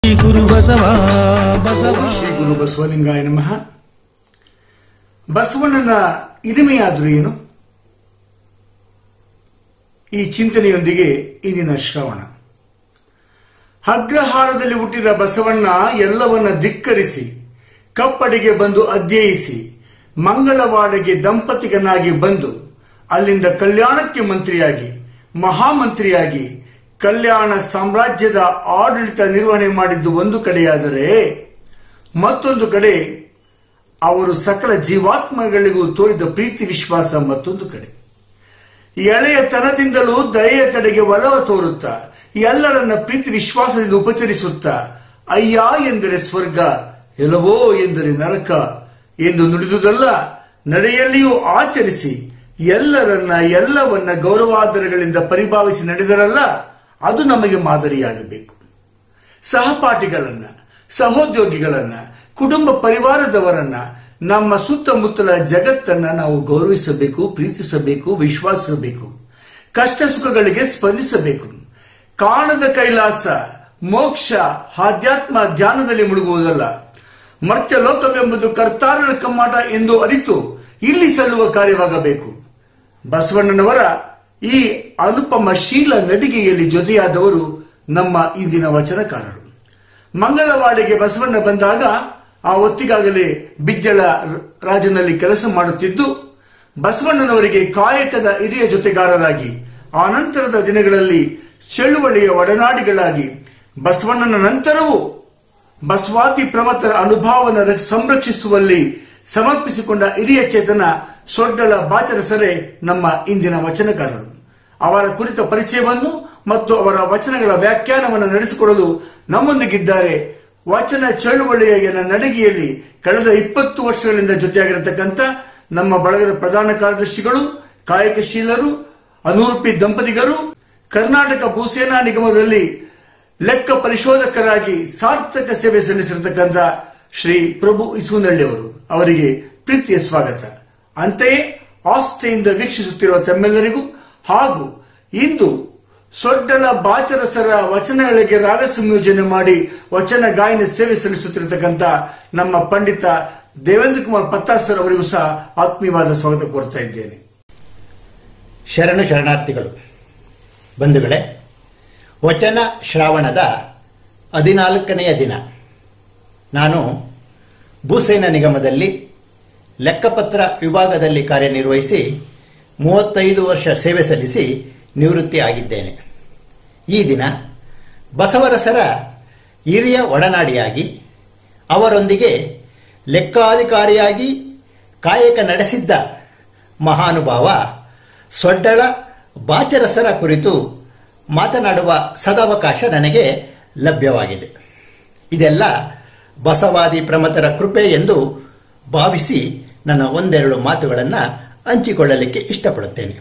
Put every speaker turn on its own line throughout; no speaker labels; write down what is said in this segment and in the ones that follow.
ಶ್ರೀ ಗುರು ಬಸವ ಬಸವ
ಶ್ರೀ ಗುರು ಬಸವಲಿಂಗಾಯ ನಮಃ ಬಸವಣ್ಣನ ಇರಿಮೆಯಾದರೂ ಏನು ಈ ಚಿಂತನೆಯೊಂದಿಗೆ ಇಂದಿನ ಶ್ರವಣ ಅಗ್ರಹಾರದಲ್ಲಿ ಹುಟ್ಟಿದ ಬಸವಣ್ಣ ಎಲ್ಲವನ್ನ ಧಿಕ್ಕರಿಸಿ ಕಪ್ಪಡಿಗೆ ಬಂದು ಅಧ್ಯಯಿಸಿ ಮಂಗಳವಾಡೆಗೆ ದಂಪತಿಗನಾಗಿ ಬಂದು ಅಲ್ಲಿಂದ ಕಲ್ಯಾಣಕ್ಕೆ ಮಂತ್ರಿಯಾಗಿ ಮಹಾಮಂತ್ರಿಯಾಗಿ ಕಲ್ಯಾಣ ಸಾಮ್ರಾಜ್ಯದ ಆಡಳಿತ ನಿರ್ವಹಣೆ ಮಾಡಿದ್ದು ಒಂದು ಕಡೆಯಾದರೆ ಮತ್ತೊಂದು ಕಡೆ ಅವರು ಸಕಲ ಜೀವಾತ್ಮಗಳಿಗೂ ತೋರಿದ ಪ್ರೀತಿ ವಿಶ್ವಾಸ ಮತ್ತೊಂದು ಕಡೆ ಎಳೆಯತನದಿಂದಲೂ ದಯೆಯ ಕಡೆಗೆ ಒಲವ ತೋರುತ್ತಾ ಎಲ್ಲರನ್ನ ಪ್ರೀತಿ ವಿಶ್ವಾಸದಿಂದ ಉಪಚರಿಸುತ್ತಾ ಅಯ್ಯ ಎಂದರೆ ಸ್ವರ್ಗ ಎಲವೋ ಎಂದರೆ ನರಕ ಎಂದು ನುಡಿದುದಲ್ಲ ನಡೆಯಲ್ಲಿಯೂ ಆಚರಿಸಿ ಎಲ್ಲರನ್ನ ಎಲ್ಲವನ್ನ ಗೌರವಾದರಗಳಿಂದ ಪರಿಭಾವಿಸಿ ನಡೆದರಲ್ಲ ಅದು ನಮಗೆ ಮಾದರಿಯಾಗಬೇಕು ಸಹಪಾಠಿಗಳನ್ನ ಸಹೋದ್ಯೋಗಿಗಳನ್ನ ಕುಟುಂಬ ಪರಿವಾರದವರನ್ನ ನಮ್ಮ ಸುತ್ತಮುತ್ತಲ ಜಗತ್ತನ್ನ ನಾವು ಗೌರವಿಸಬೇಕು ಪ್ರೀತಿಸಬೇಕು ವಿಶ್ವಾಸಿಸಬೇಕು ಕಷ್ಟ ಸುಖಗಳಿಗೆ ಸ್ಪಂದಿಸಬೇಕು ಕಾಣದ ಕೈಲಾಸ ಮೋಕ್ಷ ಆಧ್ಯಾತ್ಮ ಧ್ಯಾನದಲ್ಲಿ ಮುಳುಗುವುದಲ್ಲ ಮರ್ತ್ಯ ಲೋಕವೆಂಬುದು ಕರ್ತಾರನ ಕಮ್ಮಾಟ ಎಂದು ಅರಿತು ಇಲ್ಲಿ ಸಲ್ಲುವ ಕಾರ್ಯವಾಗಬೇಕು ಬಸವಣ್ಣನವರ ಈ ಅನುಪಮ ಶೀಲ ನಡಿಗೆಯಲ್ಲಿ ಜೊತೆಯಾದವರು ನಮ್ಮ ಇಂದಿನ ವಚನಕಾರರು ಮಂಗಳವಾಡಿಗೆ ಬಸವಣ್ಣ ಬಂದಾಗ ಆ ಹೊತ್ತಿಗಾಗಲೇ ಬಿಜ್ಜಳ ರಾಜನಲ್ಲಿ ಕೆಲಸ ಮಾಡುತ್ತಿದ್ದು ಬಸವಣ್ಣನವರಿಗೆ ಕಾಯಕದ ಹಿರಿಯ ಜೊತೆಗಾರರಾಗಿ ಆ ನಂತರದ ದಿನಗಳಲ್ಲಿ ಚಳುವಳಿಯ ಒಡನಾಡಿಗಳಾಗಿ ಬಸವಣ್ಣನ ನಂತರವೂ ಬಸವಾದಿ ಪ್ರಮತರ ಅನುಭವನ ಸಂರಕ್ಷಿಸುವಲ್ಲಿ ಸಮರ್ಪಿಸಿಕೊಂಡ ಹಿರಿಯ ಚೇತನ ಸೊಡ್ಡಳ ಬಾಚರಸರೇ ನಮ್ಮ ಇಂದಿನ ವಚನಕಾರರು ಅವರ ಕುರಿತ ಪರಿಚಯವನ್ನು ಮತ್ತು ಅವರ ವಚನಗಳ ವ್ಯಾಖ್ಯಾನವನ್ನು ನಡೆಸಿಕೊಡಲು ನಮ್ಮೊಂದಿಗಿದ್ದಾರೆ ವಚನ ಚಳುವಳಿಯ ನಡಿಗೆಯಲ್ಲಿ ಕಳೆದ ಇಪ್ಪತ್ತು ವರ್ಷಗಳಿಂದ ಜೊತೆಯಾಗಿರತಕ್ಕಂಥ ನಮ್ಮ ಬಳಗದ ಪ್ರಧಾನ ಕಾರ್ಯದರ್ಶಿಗಳು ಕಾಯಕಶೀಲರು ಅನೂರ್ಪಿ ದಂಪತಿಗರು ಕರ್ನಾಟಕ ಭೂಸೇನಾ ನಿಗಮದಲ್ಲಿ ಲೆಕ್ಕ ಪರಿಶೋಧಕರಾಗಿ ಸಾರ್ಥಕ ಸೇವೆ ಸಲ್ಲಿಸಿರತಕ್ಕಂಥ ಶ್ರೀ ಪ್ರಭು ಇಸುನಳ್ಳಿ ಅವರು ಅವರಿಗೆ ಪ್ರೀತಿಯ ಸ್ವಾಗತ ಅಂತೆಯೇ ಆಸ್ಥೆಯಿಂದ ವೀಕ್ಷಿಸುತ್ತಿರುವ ತಮ್ಮೆಲ್ಲರಿಗೂ ಹಾಗೂ ಇಂದು ಸೊಡ್ಡಲ ಬಾಚರಸರ ವಚನಗಳಿಗೆ ರಾಗ ಸಂಯೋಜನೆ ಮಾಡಿ ವಚನ ಗಾಯನ ಸೇವೆ ಸಲ್ಲಿಸುತ್ತಿರತಕ್ಕಂಥ ನಮ್ಮ ಪಂಡಿತ ದೇವೇಂದ್ರ ಕುಮಾರ್ ಪತ್ತಾಸರ್ ಅವರಿಗೂ ಸಹ ಆತ್ಮೀಯವಾದ ಸ್ವಾಗತ ಕೋರ್ತಾ ಇದ್ದೇನೆ
ಶರಣು ಶರಣಾರ್ಥಿಗಳು ಬಂಧುಗಳೇ ವಚನ ಶ್ರಾವಣದ ಹದಿನಾಲ್ಕನೆಯ ದಿನ ನಾನು ಭೂಸೇನಾ ನಿಗಮದಲ್ಲಿ ಲೆಕ್ಕಪತ್ರ ವಿಭಾಗದಲ್ಲಿ ಕಾರ್ಯನಿರ್ವಹಿಸಿ ಮೂವತ್ತೈದು ವರ್ಷ ಸೇವೆ ಸಲ್ಲಿಸಿ ನಿವೃತ್ತಿ ಆಗಿದ್ದೇನೆ ಈ ದಿನ ಬಸವರಸರ ಹಿರಿಯ ಒಡನಾಡಿಯಾಗಿ ಅವರೊಂದಿಗೆ ಲೆಕ್ಕಾಧಿಕಾರಿಯಾಗಿ ಕಾಯಕ ನಡೆಸಿದ್ದ ಮಹಾನುಭಾವ ಸೊಡ್ಡಳ ಬಾಚರಸರ ಕುರಿತು ಮಾತನಾಡುವ ಸದಾವಕಾಶ ನನಗೆ ಲಭ್ಯವಾಗಿದೆ ಇದೆಲ್ಲ ಬಸವಾದಿ ಪ್ರಮತರ ಕೃಪೆ ಎಂದು ಭಾವಿಸಿ ನನ್ನ ಒಂದೆರಡು ಮಾತುಗಳನ್ನು ಹಂಚಿಕೊಳ್ಳಲಿಕ್ಕೆ ಇಷ್ಟಪಡುತ್ತೇನೆ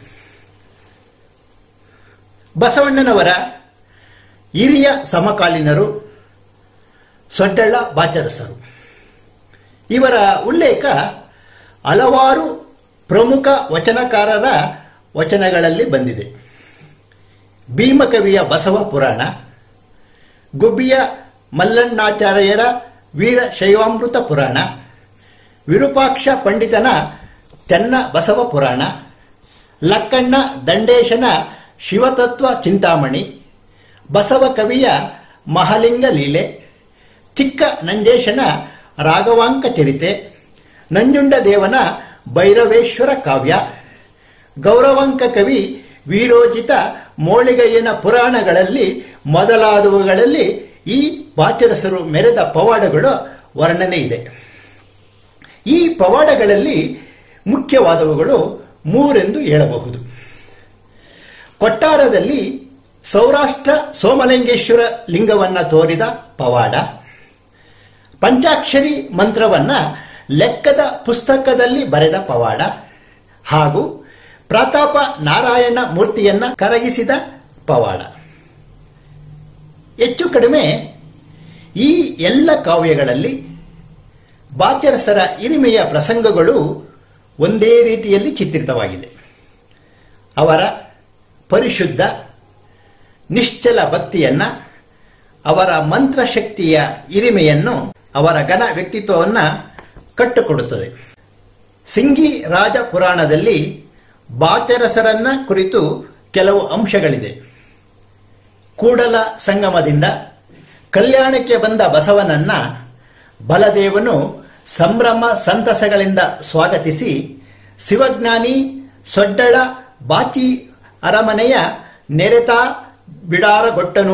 ಬಸವಣ್ಣನವರ ಹಿರಿಯ ಸಮಕಾಲೀನರು ಸೊಡ್ಡಳ್ಳ ಬಾಚರಸರು ಇವರ ಉಲ್ಲೇಖ ಹಲವಾರು ಪ್ರಮುಖ ವಚನಕಾರರ ವಚನಗಳಲ್ಲಿ ಬಂದಿದೆ ಭೀಮಕವಿಯ ಬಸವ ಪುರಾಣ ಗುಬ್ಬಿಯ ಮಲ್ಲಣ್ಣಾಚಾರ್ಯರ ವೀರ ಶೈವಾಮೃತ ಪುರಾಣ ವಿರೂಪಾಕ್ಷ ಪಂಡಿತನ ತೆನ್ನ ಬಸವ ಪುರಾಣ ಲಕ್ಕಣ್ಣ ದಂಡೇಶನ ಶಿವತತ್ವ ಚಿಂತಾಮಣಿ ಬಸವ ಕವಿಯ ಮಹಲಿಂಗ ಲೀಲೆ ಚಿಕ್ಕ ನಂಜೇಶನ ರಾಘವಾಂಕ ಚರಿತೆ ನಂಜುಂಡ ದೇವನ ಭೈರವೇಶ್ವರ ಕಾವ್ಯ ಗೌರವಾಂಕ ಕವಿ ವೀರೋಜಿತ ಮೋಳಿಗಯ್ಯನ ಪುರಾಣಗಳಲ್ಲಿ ಮೊದಲಾದವುಗಳಲ್ಲಿ ಈ ಬಾಚರಸರು ಮೆರೆದ ಪವಾಡಗಳು ವರ್ಣನೆ ಇದೆ ಈ ಪವಾಡಗಳಲ್ಲಿ ಮುಖ್ಯವಾದವುಗಳು ಮೂರೆಂದು ಹೇಳಬಹುದು ಕೊಟ್ಟಾರದಲ್ಲಿ ಸೌರಾಷ್ಟ್ರ ಸೋಮಲಿಂಗೇಶ್ವರ ಲಿಂಗವನ್ನ ತೋರಿದ ಪವಾಡ ಪಂಚಾಕ್ಷರಿ ಮಂತ್ರವನ್ನ ಲೆಕ್ಕದ ಪುಸ್ತಕದಲ್ಲಿ ಬರೆದ ಪವಾಡ ಹಾಗೂ ಪ್ರತಾಪ ನಾರಾಯಣ ಮೂರ್ತಿಯನ್ನ ಕರಗಿಸಿದ ಪವಾಡ ಹೆಚ್ಚು ಕಡಿಮೆ ಈ ಎಲ್ಲ ಕಾವ್ಯಗಳಲ್ಲಿ ಬಾಚ್ಯರಸರ ಹಿರಿಮೆಯ ಪ್ರಸಂಗಗಳು ಒಂದೇ ರೀತಿಯಲ್ಲಿ ಚಿತ್ರಿತವಾಗಿದೆ ಅವರ ಪರಿಶುದ್ಧ ನಿಶ್ಚಲ ಭಕ್ತಿಯನ್ನ ಅವರ ಮಂತ್ರಶಕ್ತಿಯ ಇರಿಮೆಯನ್ನು ಅವರ ಘನ ವ್ಯಕ್ತಿತ್ವವನ್ನು ಕಟ್ಟುಕೊಡುತ್ತದೆ ಸಿಂಗಿ ರಾಜ ಪುರಾಣದಲ್ಲಿ ಬಾಚರಸರನ್ನ ಕುರಿತು ಕೆಲವು ಅಂಶಗಳಿದೆ ಕೂಡಲ ಸಂಗಮದಿಂದ ಕಲ್ಯಾಣಕ್ಕೆ ಬಂದ ಬಸವನನ್ನ ಬಲದೇವನು ಸಂಭ್ರಮ ಸಂತಸಗಳಿಂದ ಸ್ವಾಗತಿಸಿ ಶಿವಜ್ಞಾನಿ ಸೊಡ್ಡಳ ಬಾಚಿ ಅರಮನೆಯ ನೆರೆತ ಬಿಡಾರಗೊಟ್ಟನು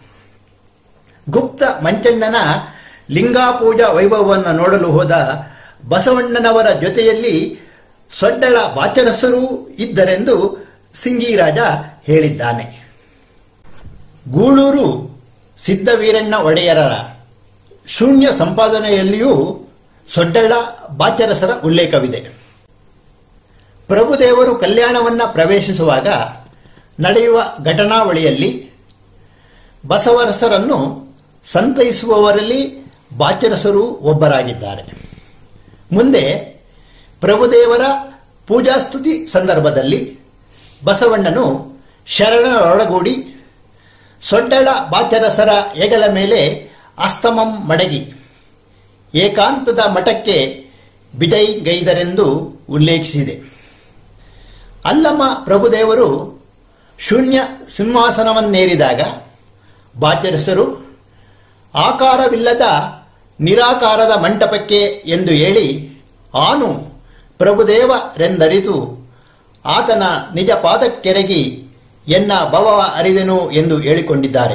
ಗುಪ್ತ ಮಂಚಣ್ಣನ ಲಿಂಗಾಪೂಜಾ ವೈಭವವನ್ನು ನೋಡಲು ಹೋದ ಬಸವಣ್ಣನವರ ಜೊತೆಯಲ್ಲಿ ಸೊಡ್ಡಳ ಬಾಚರಸರೂ ಇದ್ದರೆಂದು ಸಿಂಗಿರಾಜ ಹೇಳಿದ್ದಾನೆ ಗೂಳೂರು ಸಿದ್ದವೀರಣ್ಣ ಒಡೆಯರರ ಶೂನ್ಯ ಸಂಪಾದನೆಯಲ್ಲಿಯೂ ಸೊಡ್ಡಳ ಬಾಚರಸರ ಉಲ್ಲೇಖವಿದೆ ಪ್ರಭುದೇವರು ಕಲ್ಯಾಣವನ್ನ ಪ್ರವೇಶಿಸುವಾಗ ನಡೆಯುವ ಘಟನಾವಳಿಯಲ್ಲಿ ಬಸವರಸರನ್ನು ಸಂತೈಸುವವರಲ್ಲಿ ಬಾಚರಸರು ಒಬ್ಬರಾಗಿದ್ದಾರೆ ಮುಂದೆ ಪ್ರಭುದೇವರ ಪೂಜಾಸ್ತುತಿ ಸಂದರ್ಭದಲ್ಲಿ ಬಸವಣ್ಣನು ಶರಣರೊಳಗೂಡಿ ಸೊಡ್ಡಳ ಬಾಚರಸರ ಹೆಗಲ ಮೇಲೆ ಅಸ್ತಮಂ ಮಡಗಿ ಏಕಾಂತದ ಮಠಕ್ಕೆ ಬಿಜೈಗೈದರೆಂದು ಉಲ್ಲೇಖಿಸಿದೆ ಅಲ್ಲಮ್ಮ ಪ್ರಭುದೇವರು ಶೂನ್ಯ ಸಿಂಹಾಸನವನ್ನೇರಿದಾಗ ಬಾಚರಸರು ಆಕಾರವಿಲ್ಲದ ನಿರಾಕಾರದ ಮಂಟಪಕ್ಕೆ ಎಂದು ಹೇಳಿ ಆನು ಪ್ರಭುದೇವರೆಂದರಿತು ಆತನ ನಿಜ ಪಾದಕ್ಕೆರಗಿ ಎನ್ನ ಭವವ ಅರಿದೆನು ಎಂದು ಹೇಳಿಕೊಂಡಿದ್ದಾರೆ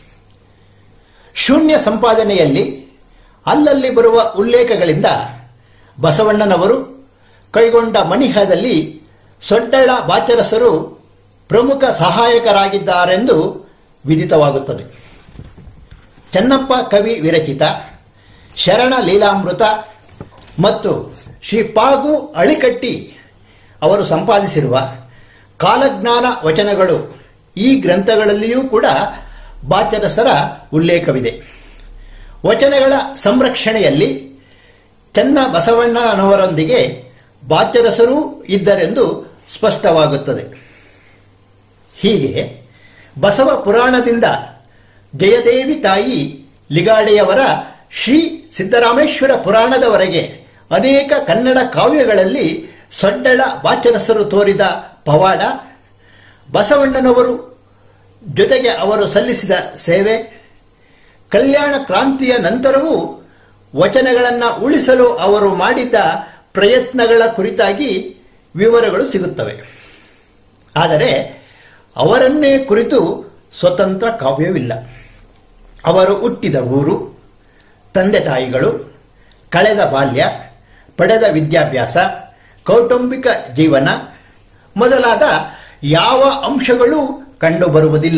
ಶೂನ್ಯ ಸಂಪಾದನೆಯಲ್ಲಿ ಅಲ್ಲಲ್ಲಿ ಬರುವ ಉಲ್ಲೇಖಗಳಿಂದ ಬಸವಣ್ಣನವರು ಕೈಗೊಂಡ ಮಣಿಹದಲ್ಲಿ ಸೊಡ್ಡಳ ಬಾಚರಸರು ಪ್ರಮುಖ ಸಹಾಯಕರಾಗಿದ್ದಾರೆಂದು ವಿದಿತವಾಗುತ್ತದೆ ಚೆನ್ನಪ್ಪ ಕವಿ ವಿರಚಿತ ಶರಣ ಲೀಲಾಮೃತ ಮತ್ತು ಶ್ರೀ ಪಾಗು ಅಳಿಕಟ್ಟಿ ಅವರು ಸಂಪಾದಿಸಿರುವ ಕಾಲಜ್ಞಾನ ವಚನಗಳು ಈ ಗ್ರಂಥಗಳಲ್ಲಿಯೂ ಕೂಡ ಬಾಚರಸರ ಉಲ್ಲೇಖವಿದೆ ವಚನಗಳ ಸಂರಕ್ಷಣೆಯಲ್ಲಿ ಚೆನ್ನ ಬಸವಣ್ಣನವರೊಂದಿಗೆ ಬಾಚರಸರೂ ಇದ್ದರೆಂದು ಸ್ಪಷ್ಟವಾಗುತ್ತದೆ ಹೀಗೆ ಬಸವ ಪುರಾಣದಿಂದ ಜಯದೇವಿ ತಾಯಿ ಲಿಗಾಡೆಯವರ ಶ್ರೀ ಸಿದ್ದರಾಮೇಶ್ವರ ಪುರಾಣದವರೆಗೆ ಅನೇಕ ಕನ್ನಡ ಕಾವ್ಯಗಳಲ್ಲಿ ಸೊಡ್ಡಳ ಬಾಚರಸರು ತೋರಿದ ಪವಾಡ ಬಸವಣ್ಣನವರು ಜೊತೆಗೆ ಅವರು ಸಲ್ಲಿಸಿದ ಸೇವೆ ಕಲ್ಯಾಣ ಕ್ರಾಂತಿಯ ನಂತರವೂ ವಚನಗಳನ್ನು ಉಳಿಸಲು ಅವರು ಮಾಡಿದ್ದ ಪ್ರಯತ್ನಗಳ ಕುರಿತಾಗಿ ವಿವರಗಳು ಸಿಗುತ್ತವೆ ಆದರೆ ಅವರನ್ನೇ ಕುರಿತು ಸ್ವತಂತ್ರ ಕಾವ್ಯವಿಲ್ಲ ಅವರು ಹುಟ್ಟಿದ ಊರು ತಂದೆ ತಾಯಿಗಳು ಕಳೆದ ಬಾಲ್ಯ ಪಡೆದ ವಿದ್ಯಾಭ್ಯಾಸ ಕೌಟುಂಬಿಕ ಜೀವನ ಮೊದಲಾದ ಯಾವ ಅಂಶಗಳೂ ಕಂಡುಬರುವುದಿಲ್ಲ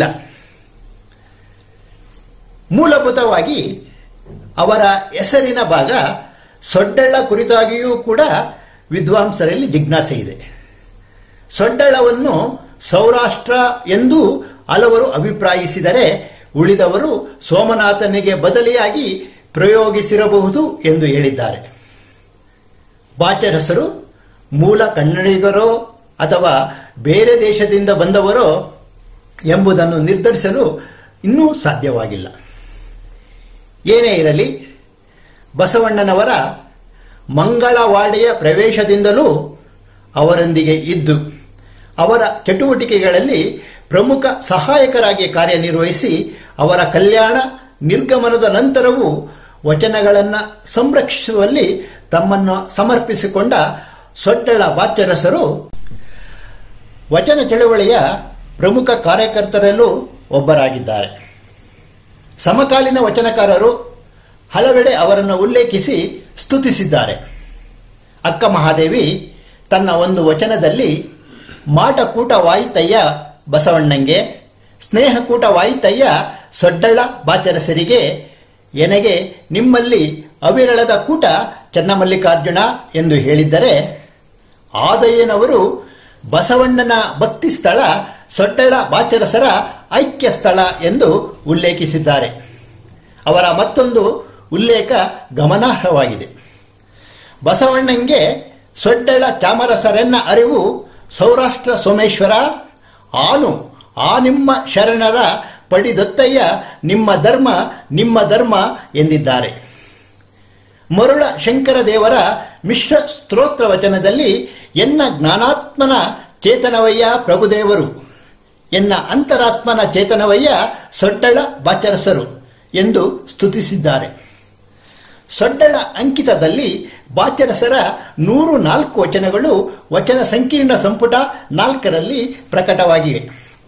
ಮೂಲಭೂತವಾಗಿ ಅವರ ಹೆಸರಿನ ಭಾಗ ಸೊಡ್ಡಳ ಕುರಿತಾಗಿಯೂ ಕೂಡ ವಿದ್ವಾಂಸರಲ್ಲಿ ಜಿಜ್ಞಾಸೆ ಇದೆ ಸೊಡ್ಡಳವನ್ನು ಸೌರಾಷ್ಟ್ರ ಎಂದು ಹಲವರು ಅಭಿಪ್ರಾಯಿಸಿದರೆ ಉಳಿದವರು ಸೋಮನಾಥನಿಗೆ ಬದಲಿಯಾಗಿ ಪ್ರಯೋಗಿಸಿರಬಹುದು ಎಂದು ಹೇಳಿದ್ದಾರೆ ಬಾಚರಸರು ಮೂಲ ಕನ್ನಡಿಗರೋ ಅಥವಾ ಬೇರೆ ದೇಶದಿಂದ ಬಂದವರೋ ಎಂಬುದನ್ನು ನಿರ್ಧರಿಸಲು ಇನ್ನೂ ಸಾಧ್ಯವಾಗಿಲ್ಲ ಏನೇ ಇರಲಿ ಬಸವಣ್ಣನವರ ಮಂಗಳವಾಡಿಯ ಪ್ರವೇಶದಿಂದಲೂ ಅವರೊಂದಿಗೆ ಇದ್ದು ಅವರ ಚಟುವಟಿಕೆಗಳಲ್ಲಿ ಪ್ರಮುಖ ಸಹಾಯಕರಾಗಿ ಕಾರ್ಯನಿರ್ವಹಿಸಿ ಅವರ ಕಲ್ಯಾಣ ನಿರ್ಗಮನದ ನಂತರವೂ ವಚನಗಳನ್ನು ಸಂರಕ್ಷಿಸುವಲ್ಲಿ ತಮ್ಮನ್ನು ಸಮರ್ಪಿಸಿಕೊಂಡ ಸೊಡ್ಡಳ ಬಾಚರಸರು ವಚನ ಚಳವಳಿಯ ಪ್ರಮುಖ ಕಾರ್ಯಕರ್ತರಲ್ಲೂ ಒಬ್ಬರಾಗಿದ್ದಾರೆ ಸಮಕಾಲೀನ ವಚನಕಾರರು ಹಲವೆಡೆ ಅವರನ್ನು ಉಲ್ಲೇಖಿಸಿ ಸ್ತುತಿಸಿದ್ದಾರೆ ಅಕ್ಕ ಮಹಾದೇವಿ ತನ್ನ ಒಂದು ವಚನದಲ್ಲಿ ಮಾಟಕೂಟ ವಾಯಿತಯ್ಯ ಬಸವಣ್ಣಂಗೆ ಸ್ನೇಹಕೂಟ ವಾಯಿತಯ್ಯ ಸೊಡ್ಡಳ ಬಾಚರಸರಿಗೆ ಎನಗೆ ನಿಮ್ಮಲ್ಲಿ ಅವಿರಳದ ಕೂಟ ಚನ್ನಮಲ್ಲಿಕಾರ್ಜುನ ಎಂದು ಹೇಳಿದ್ದರೆ ಆದಯ್ಯನವರು ಬಸವಣ್ಣನ ಭಕ್ತಿ ಸ್ಥಳ ಸೊಡ್ಡಳ ಬಾಚರಸರ ಐಕ್ಯ ಸ್ಥಳ ಎಂದು ಉಲ್ಲೇಖಿಸಿದ್ದಾರೆ ಅವರ ಮತ್ತೊಂದು ಉಲ್ಲೇಖ ಗಮನಾರ್ಹವಾಗಿದೆ ಬಸವಣ್ಣಂಗೆ ಸೊಡ್ಡಳ ಚಾಮರಸರೆನ್ನ ಅರಿವು ಸೌರಾಷ್ಟ್ರ ಸೋಮೇಶ್ವರ ಆನು ಆ ನಿಮ್ಮ ಶರಣರ ಪಡಿದೊತ್ತಯ್ಯ ನಿಮ್ಮ ಧರ್ಮ ನಿಮ್ಮ ಧರ್ಮ ಎಂದಿದ್ದಾರೆ ಮರುಳ ಶಂಕರ ದೇವರ ಮಿಶ್ರ ಸ್ತೋತ್ರ ವಚನದಲ್ಲಿ ಎನ್ನ ಜ್ಞಾನಾತ್ಮನ ಚೇತನವಯ್ಯ ಪ್ರಭುದೇವರು ಎನ್ನ ಅಂತರಾತ್ಮನ ಚೇತನವಯ್ಯ ಸೊಡ್ಡಳ ಬಾಚರಸರು ಎಂದು ಸ್ತುತಿಸಿದ್ದಾರೆ ಸೊಡ್ಡಳ ಅಂಕಿತದಲ್ಲಿ ಬಾಚರಸರ ನೂರು ನಾಲ್ಕು ವಚನಗಳು ವಚನ ಸಂಕೀರ್ಣ ಸಂಪುಟ ನಾಲ್ಕರಲ್ಲಿ ಪ್ರಕಟವಾಗಿವೆ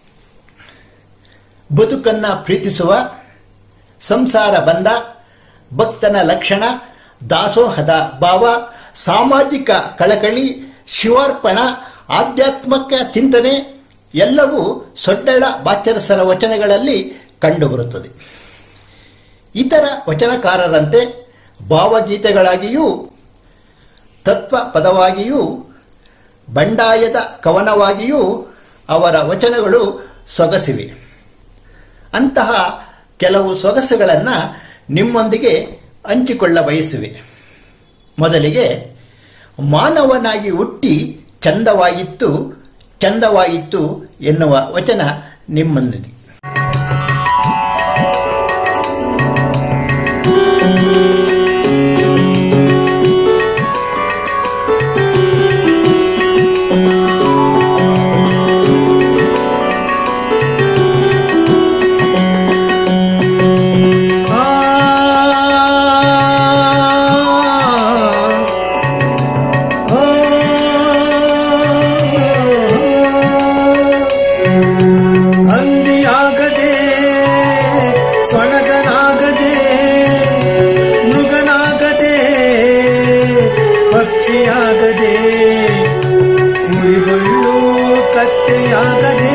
ಬದುಕನ್ನ ಪ್ರೀತಿಸುವ ಸಂಸಾರ ಬಂಧ ಭಕ್ತನ ಲಕ್ಷಣ ದಾಸೋಹದ ಭಾವ ಸಾಮಾಜಿಕ ಕಳಕಳಿ ಶಿವಾರ್ಪಣ ಆಧ್ಯಾತ್ಮಿಕ ಚಿಂತನೆ ಎಲ್ಲವೂ ಸೊಡ್ಡಳ ಬಾಚರಸರ ವಚನಗಳಲ್ಲಿ ಕಂಡುಬರುತ್ತದೆ ಇತರ ವಚನಕಾರರಂತೆ ಭಾವಗೀತೆಗಳಾಗಿಯೂ ತತ್ವ ಪದವಾಗಿಯೂ ಬಂಡಾಯದ ಕವನವಾಗಿಯೂ ಅವರ ವಚನಗಳು ಸೊಗಸಿವೆ ಅಂತಹ ಕೆಲವು ಸೊಗಸುಗಳನ್ನು ನಿಮ್ಮೊಂದಿಗೆ ಹಂಚಿಕೊಳ್ಳ ಬಯಸುವೆ ಮೊದಲಿಗೆ ಮಾನವನಾಗಿ ಹುಟ್ಟಿ ಚಂದವಾಯಿತ್ತು ಚಂದವಾಯಿತ್ತು ಎನ್ನುವ ವಚನ ನಿಮ್ಮೊಂದಿಗೆ
ಆ ಆ ಹಂದಿಯಾಗದೆ ಸ್ವಣಗನಾಗದೆ ಮೃಗನಾಗದೆ ಪಕ್ಷಿಯಾಗದೆ ಕುರಿಗಳು ಕತ್ತೆಯಾಗದೆ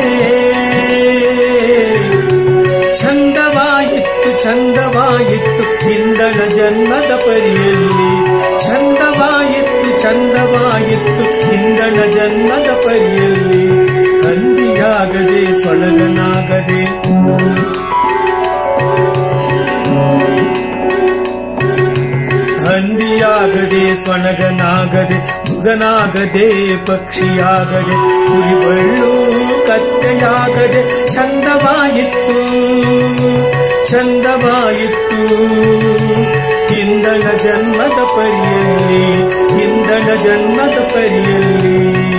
ಚಂದವಾಯಿತ್ತು ಚಂದವಾಯಿತ್ತು ಇಂದನ ಜನ್ಮದ ಪರಿಯಲ್ಲಿ ಚಂದವಾಯಿತ್ತು ಚಂದವಾಯಿತ್ತು ಇಂದನ ಜನ್ಮದ ಪರಿಯಲ್ಲಿ ಹಂದಿಯಾಗದೆ ಸೊಳಗನಾಗದೆ ಹಂದಿಯಾಗದೆ ಸ್ವಣಗನಾಗದೆ ಮೃಗನಾಗದೆ ಪಕ್ಷಿಯಾಗದೆ ಕುರಿಬಳ್ಳು ಕತ್ತೆಯಾಗದೆ ಚಂದವಾಯಿತ್ತು ಚಂದವಾಯಿತ್ತು ಇಂದನ ಜನ್ಮದ ಪರಿಯಲ್ಲಿ ಇಂದನ ಜನ್ಮದ ಪರಿಯಲ್ಲಿ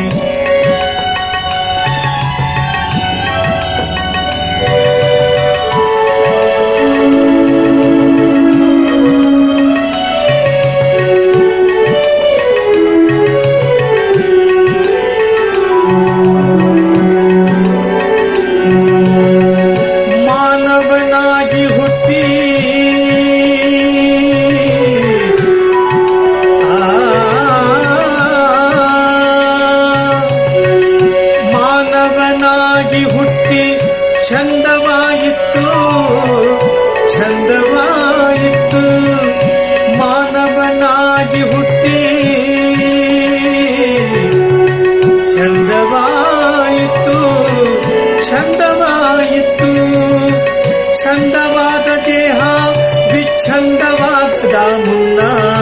ಮಾನವನಾಗಿ ಹುಟ್ಟಿ ಆ, ಮಾನವನಾಗಿ ಹುಟ್ಟಿ ಚಂದವಾಯಿತ್ತು ಚಂದವಾಯಿತ್ತು ಮಾನವನಾಗಿ ಹುಟ್ಟಿ ಚಂದವಾಯಿತು ಚಂದವಾಯಿತು ಚಂದವಾದ ದೇಹ ವಿಚ್ಛಂದವಾಗದ ಮುನ್ನ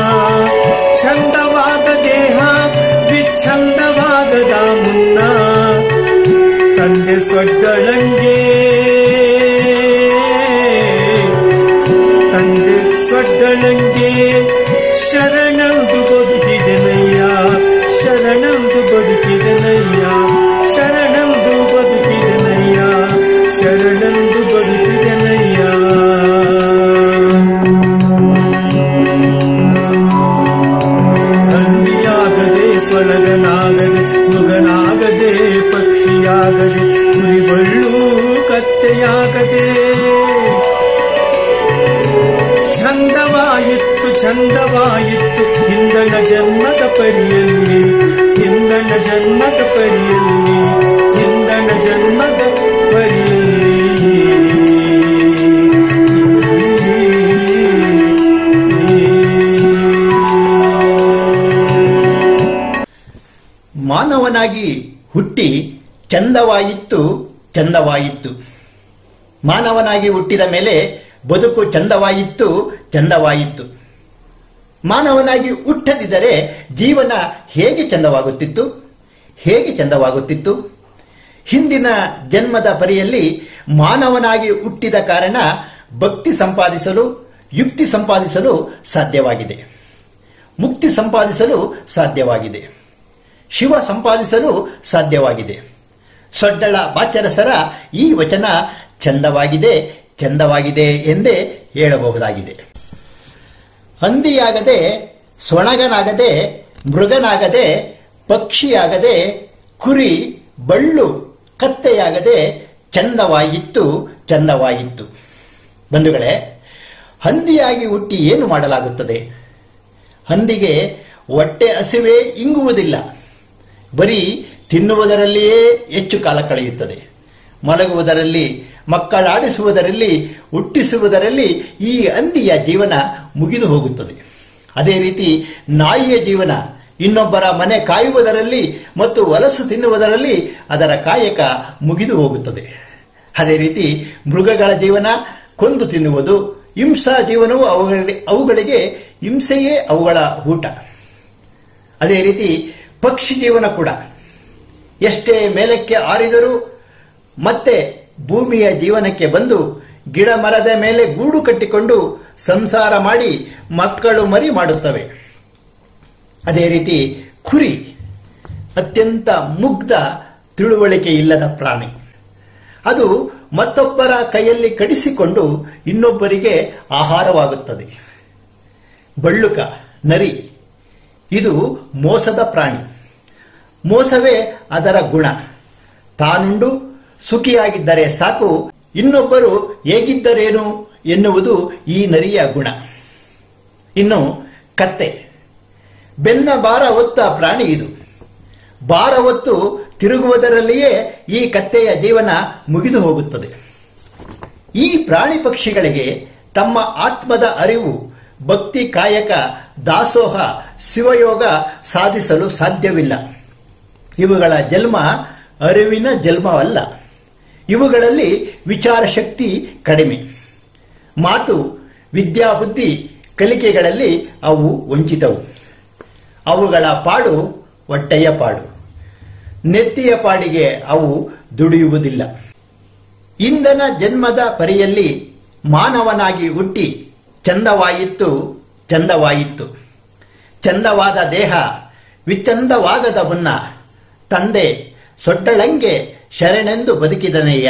ಚಂದವಾದ ದೇಹ ವಿಚ್ಛಂದವಾಗದ ಮುನ್ನ ತಂದೆ ಸೊಡ್ಡಳಂಗೆ ತಂದೆ ಸೊಡ್ಡಳಂಗೆ ಶರಣಂದು ಬದುಕಿದೆನಯ್ಯ ಶರಣಂದು ಬದುಕಿದೆನಯ್ಯ ಶರಣಂದು ಬದುಕಿದೆನಯ್ಯ ಶರಣಂದು ಬದುಕಿದೆನಯ್ಯ ಹಂದಿಯಾಗದೆ ಸ್ವಳಗನಾಗದೆ ಮೃಗನಾಗದೆ ಪಕ್ಷಿಯಾಗದೆ ಕುರಿಬಳ್ಳು ಕತ್ತೆಯಾಗದೆ ಚಂದವಾಯಿತ್ತು ಚಂದವಾಯಿತ್ತು ಹಿಂದಣ ಜನ್ಮದ ಪರಿಯಲ್ಲಿ ಹಿಂದಣ ಜನ್ಮದ ಪರಿಯಲ್ಲಿ ಹಿಂದಣ ಜನ್ಮದ ಪರಿಯಲ್ಲಿ
ಮಾನವನಾಗಿ ಹುಟ್ಟಿ ಚಂದವಾಯಿತ್ತು ಚಂದವಾಯಿತ್ತು ಮಾನವನಾಗಿ ಹುಟ್ಟಿದ ಮೇಲೆ ಬದುಕು ಚಂದವಾಯಿತ್ತು ಚಂದವಾಯಿತ್ತು ಮಾನವನಾಗಿ ಹುಟ್ಟದಿದ್ದರೆ ಜೀವನ ಹೇಗೆ ಚಂದವಾಗುತ್ತಿತ್ತು ಹೇಗೆ ಚಂದವಾಗುತ್ತಿತ್ತು ಹಿಂದಿನ ಜನ್ಮದ ಪರಿಯಲ್ಲಿ ಮಾನವನಾಗಿ ಹುಟ್ಟಿದ ಕಾರಣ ಭಕ್ತಿ ಸಂಪಾದಿಸಲು ಯುಕ್ತಿ ಸಂಪಾದಿಸಲು ಸಾಧ್ಯವಾಗಿದೆ ಮುಕ್ತಿ ಸಂಪಾದಿಸಲು ಸಾಧ್ಯವಾಗಿದೆ ಶಿವ ಸಂಪಾದಿಸಲು ಸಾಧ್ಯವಾಗಿದೆ ಸೊಡ್ಡಳ ಬಾಚರಸರ ಈ ವಚನ ಚಂದವಾಗಿದೆ ಚಂದವಾಗಿದೆ ಎಂದೇ ಹೇಳಬಹುದಾಗಿದೆ ಹಂದಿಯಾಗದೆ ಸೊಣಗನಾಗದೆ ಮೃಗನಾಗದೆ ಪಕ್ಷಿಯಾಗದೆ ಕುರಿ ಬಳ್ಳು ಕತ್ತೆಯಾಗದೆ ಚಂದವಾಯಿತ್ತು ಚಂದವಾಯಿತ್ತು ಬಂಧುಗಳೇ ಹಂದಿಯಾಗಿ ಹುಟ್ಟಿ ಏನು ಮಾಡಲಾಗುತ್ತದೆ ಹಂದಿಗೆ ಹೊಟ್ಟೆ ಹಸಿವೆ ಇಂಗುವುದಿಲ್ಲ ಬರೀ ತಿನ್ನುವುದರಲ್ಲಿಯೇ ಹೆಚ್ಚು ಕಾಲ ಕಳೆಯುತ್ತದೆ ಮಲಗುವುದರಲ್ಲಿ ಮಕ್ಕಳಾಡಿಸುವುದರಲ್ಲಿ ಹುಟ್ಟಿಸುವುದರಲ್ಲಿ ಈ ಹಂದಿಯ ಜೀವನ ಮುಗಿದು ಹೋಗುತ್ತದೆ ಅದೇ ರೀತಿ ನಾಯಿಯ ಜೀವನ ಇನ್ನೊಬ್ಬರ ಮನೆ ಕಾಯುವುದರಲ್ಲಿ ಮತ್ತು ಹೊಲಸು ತಿನ್ನುವುದರಲ್ಲಿ ಅದರ ಕಾಯಕ ಮುಗಿದು ಹೋಗುತ್ತದೆ ಅದೇ ರೀತಿ ಮೃಗಗಳ ಜೀವನ ಕೊಂದು ತಿನ್ನುವುದು ಹಿಂಸಾ ಜೀವನವು ಅವುಗಳಿಗೆ ಅವುಗಳಿಗೆ ಹಿಂಸೆಯೇ ಅವುಗಳ ಊಟ ಅದೇ ರೀತಿ ಪಕ್ಷಿ ಜೀವನ ಕೂಡ ಎಷ್ಟೇ ಮೇಲಕ್ಕೆ ಆರಿದರೂ ಮತ್ತೆ ಭೂಮಿಯ ಜೀವನಕ್ಕೆ ಬಂದು ಗಿಡ ಮರದ ಮೇಲೆ ಗೂಡು ಕಟ್ಟಿಕೊಂಡು ಸಂಸಾರ ಮಾಡಿ ಮಕ್ಕಳು ಮರಿ ಮಾಡುತ್ತವೆ ಅದೇ ರೀತಿ ಕುರಿ ಅತ್ಯಂತ ಮುಗ್ಧ ತಿಳುವಳಿಕೆ ಇಲ್ಲದ ಪ್ರಾಣಿ ಅದು ಮತ್ತೊಬ್ಬರ ಕೈಯಲ್ಲಿ ಕಡಿಸಿಕೊಂಡು ಇನ್ನೊಬ್ಬರಿಗೆ ಆಹಾರವಾಗುತ್ತದೆ ಬಳ್ಳುಕ ನರಿ ಇದು ಮೋಸದ ಪ್ರಾಣಿ ಮೋಸವೇ ಅದರ ಗುಣ ತಾನುಂಡು ಸುಖಿಯಾಗಿದ್ದರೆ ಸಾಕು ಇನ್ನೊಬ್ಬರು ಹೇಗಿದ್ದರೇನು ಎನ್ನುವುದು ಈ ನರಿಯ ಗುಣ ಇನ್ನು ಕತ್ತೆ ಬೆನ್ನ ಭಾರ ಹೊತ್ತ ಪ್ರಾಣಿ ಇದು ಭಾರ ಹೊತ್ತು ತಿರುಗುವುದರಲ್ಲಿಯೇ ಈ ಕತ್ತೆಯ ಜೀವನ ಮುಗಿದು ಹೋಗುತ್ತದೆ ಈ ಪ್ರಾಣಿ ಪಕ್ಷಿಗಳಿಗೆ ತಮ್ಮ ಆತ್ಮದ ಅರಿವು ಭಕ್ತಿ ಕಾಯಕ ದಾಸೋಹ ಶಿವಯೋಗ ಸಾಧಿಸಲು ಸಾಧ್ಯವಿಲ್ಲ ಇವುಗಳ ಜನ್ಮ ಅರಿವಿನ ಜನ್ಮವಲ್ಲ ಇವುಗಳಲ್ಲಿ ವಿಚಾರ ಶಕ್ತಿ ಕಡಿಮೆ ಮಾತು ವಿದ್ಯಾಬುದ್ಧಿ ಕಲಿಕೆಗಳಲ್ಲಿ ಅವು ವಂಚಿತವು ಅವುಗಳ ಪಾಡು ಹೊಟ್ಟೆಯ ಪಾಡು ನೆತ್ತಿಯ ಪಾಡಿಗೆ ಅವು ದುಡಿಯುವುದಿಲ್ಲ ಇಂದನ ಜನ್ಮದ ಪರಿಯಲ್ಲಿ ಮಾನವನಾಗಿ ಹುಟ್ಟಿ ಚಂದವಾಯಿತ್ತು ಚಂದವಾಯಿತ್ತು ಚಂದವಾದ ದೇಹ ವಿಚಂದವಾಗದ ಮುನ್ನ ತಂದೆ ಸೊಡ್ಡಳಂಗೆ ಶರಣೆಂದು ಬದುಕಿದನಯ್ಯ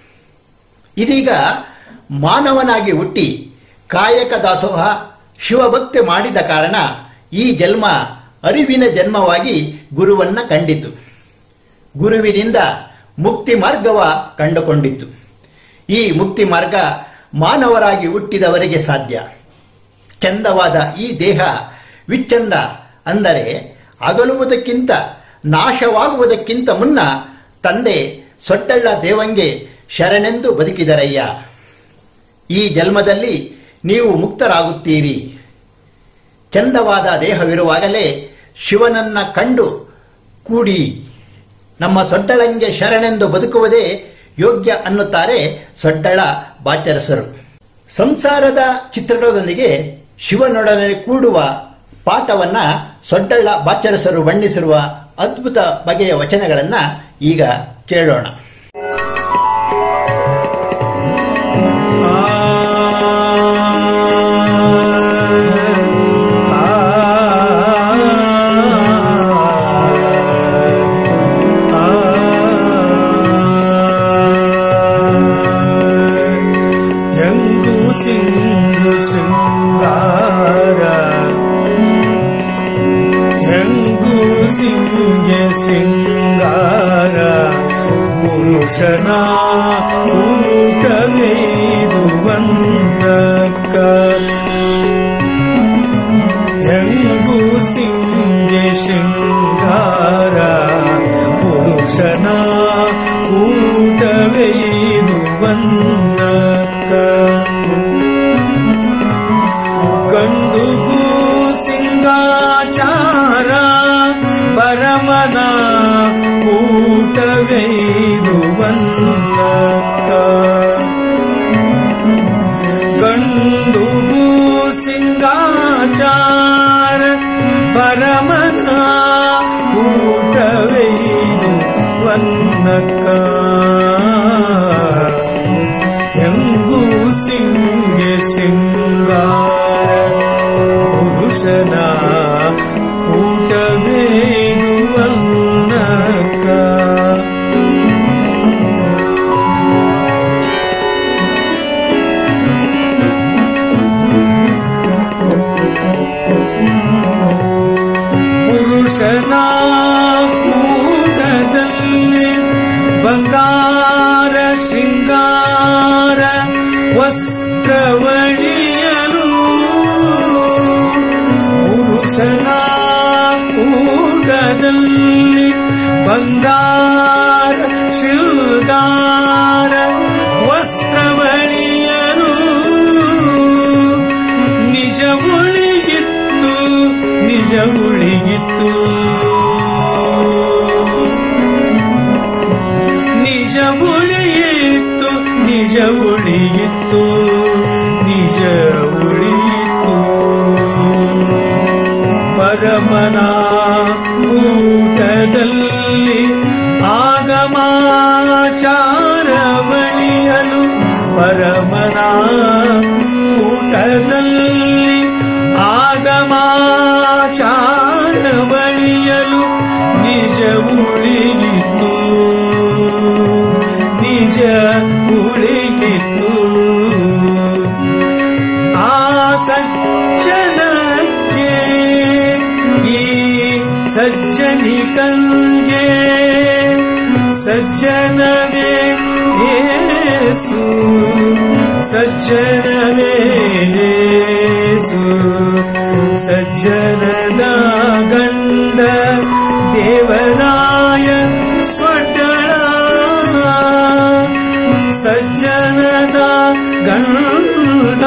ಇದೀಗ ಮಾನವನಾಗಿ ಹುಟ್ಟಿ ಕಾಯಕ ದಾಸೋಹ ಶಿವಭಕ್ತಿ ಮಾಡಿದ ಕಾರಣ ಈ ಜನ್ಮ ಅರಿವಿನ ಜನ್ಮವಾಗಿ ಗುರುವನ್ನ ಕಂಡಿತು ಗುರುವಿನಿಂದ ಮುಕ್ತಿ ಮಾರ್ಗವ ಕಂಡುಕೊಂಡಿತ್ತು ಈ ಮುಕ್ತಿ ಮಾರ್ಗ ಮಾನವರಾಗಿ ಹುಟ್ಟಿದವರಿಗೆ ಸಾಧ್ಯ ಚಂದವಾದ ಈ ದೇಹ ವಿಚ್ಚಂದ ಅಂದರೆ ಅಗಲುವುದಕ್ಕಿಂತ ನಾಶವಾಗುವುದಕ್ಕಿಂತ ಮುನ್ನ ತಂದೆ ಸೊಡ್ಡಳ್ಳ ದೇವಂಗೆ ಶರಣೆಂದು ಬದುಕಿದರಯ್ಯ ಈ ಜನ್ಮದಲ್ಲಿ ನೀವು ಮುಕ್ತರಾಗುತ್ತೀರಿ ಚಂದವಾದ ದೇಹವಿರುವಾಗಲೇ ಶಿವನನ್ನ ಕಂಡು ಕೂಡಿ ನಮ್ಮ ಸೊಡ್ಡಳಂಗೆ ಶರಣೆಂದು ಬದುಕುವುದೇ ಯೋಗ್ಯ ಅನ್ನುತ್ತಾರೆ ಸೊಡ್ಡಳ ಬಾಚರಸರು ಸಂಸಾರದ ಚಿತ್ರಣದೊಂದಿಗೆ ಶಿವನೊಡನೆ ಕೂಡುವ ಪಾಠವನ್ನ ಸೊಡ್ಡಳ್ಳ ಬಾಚರಸರು ಬಣ್ಣಿಸಿರುವ ಅದ್ಭುತ ಬಗೆಯ ವಚನಗಳನ್ನ ಈಗ ಕೇಳೋಣ
ಹೆಂಗು ಸಿಂಗು ಸಿಂಗಾರ ಹೆಂಗು ಸಿಂಗೆ ಸಿಂಗಾರ ಪುರುಷನ ಊಟವೇದು ಬಂದಕ್ಕ ಹೆಂಗು ಸಿಂಗೆ ಶೃಂಗಾರ ಪುರುಷನ ಊಟವೇನು ಬಂದಕ್ಕ ಗಂಡುಗೂ ಸಿಂಗಾಚಾರ ಪರಮನ ಕೂಟವೈದು ಬಂದಕ್ಕ ಪುರುಷನ ಕೂಟವೇದುವನ್ನಕ ಪುರುಷನ ಕೂಟದಲ್ಲಿ ಬಂಗಾರ ಶೃಂಗಾರ ವಸ್ತ್ರವಣಿಯಲು ಪುರುಷನ ಕೂಟದಲ್ಲಿ ಬಂಗಾರ ಶೃಂಗಾರ ವಸ್ತ್ರವಣಿಯಲು ನಿಜ ಉಳಿಯಿತ್ತು ನಿಜ ಉಳಿಯಿತ್ತು ನಿಜ ಉಳಿಯಿತ್ತು ನಿಜ ಉಳಿಯಿತ್ತು ನಿಜ ಉಳಿಯಿತ್ತು ಪರಮನ ಊಟದಲ್ಲಿ ಆಗಮಾಚಾರ ಬಳಿಯಲು ಪರಮನ ಕೂಟದಲ್ಲಿ ಆಗಮಾಚಾರ ಬಳಿಯಲು ನಿಜ ಉಳಿಯಿತು ನಿಜ ಉಳಿಯಿತು ಆ ಸಜ್ಜನಕ್ಕೆ ಈ ಸಜ್ಜನಿಕಂಗೆ ಸಜ್ಜನವೇ ಏಸು ಸಜ್ಜನವೇ ಏಸು ಸಜ್ಜನದ ಗಂಡ ದೇವರಾಯ ಸ್ವಡ್ಡಳ ಸಜ್ಜನದ ಗಂಡ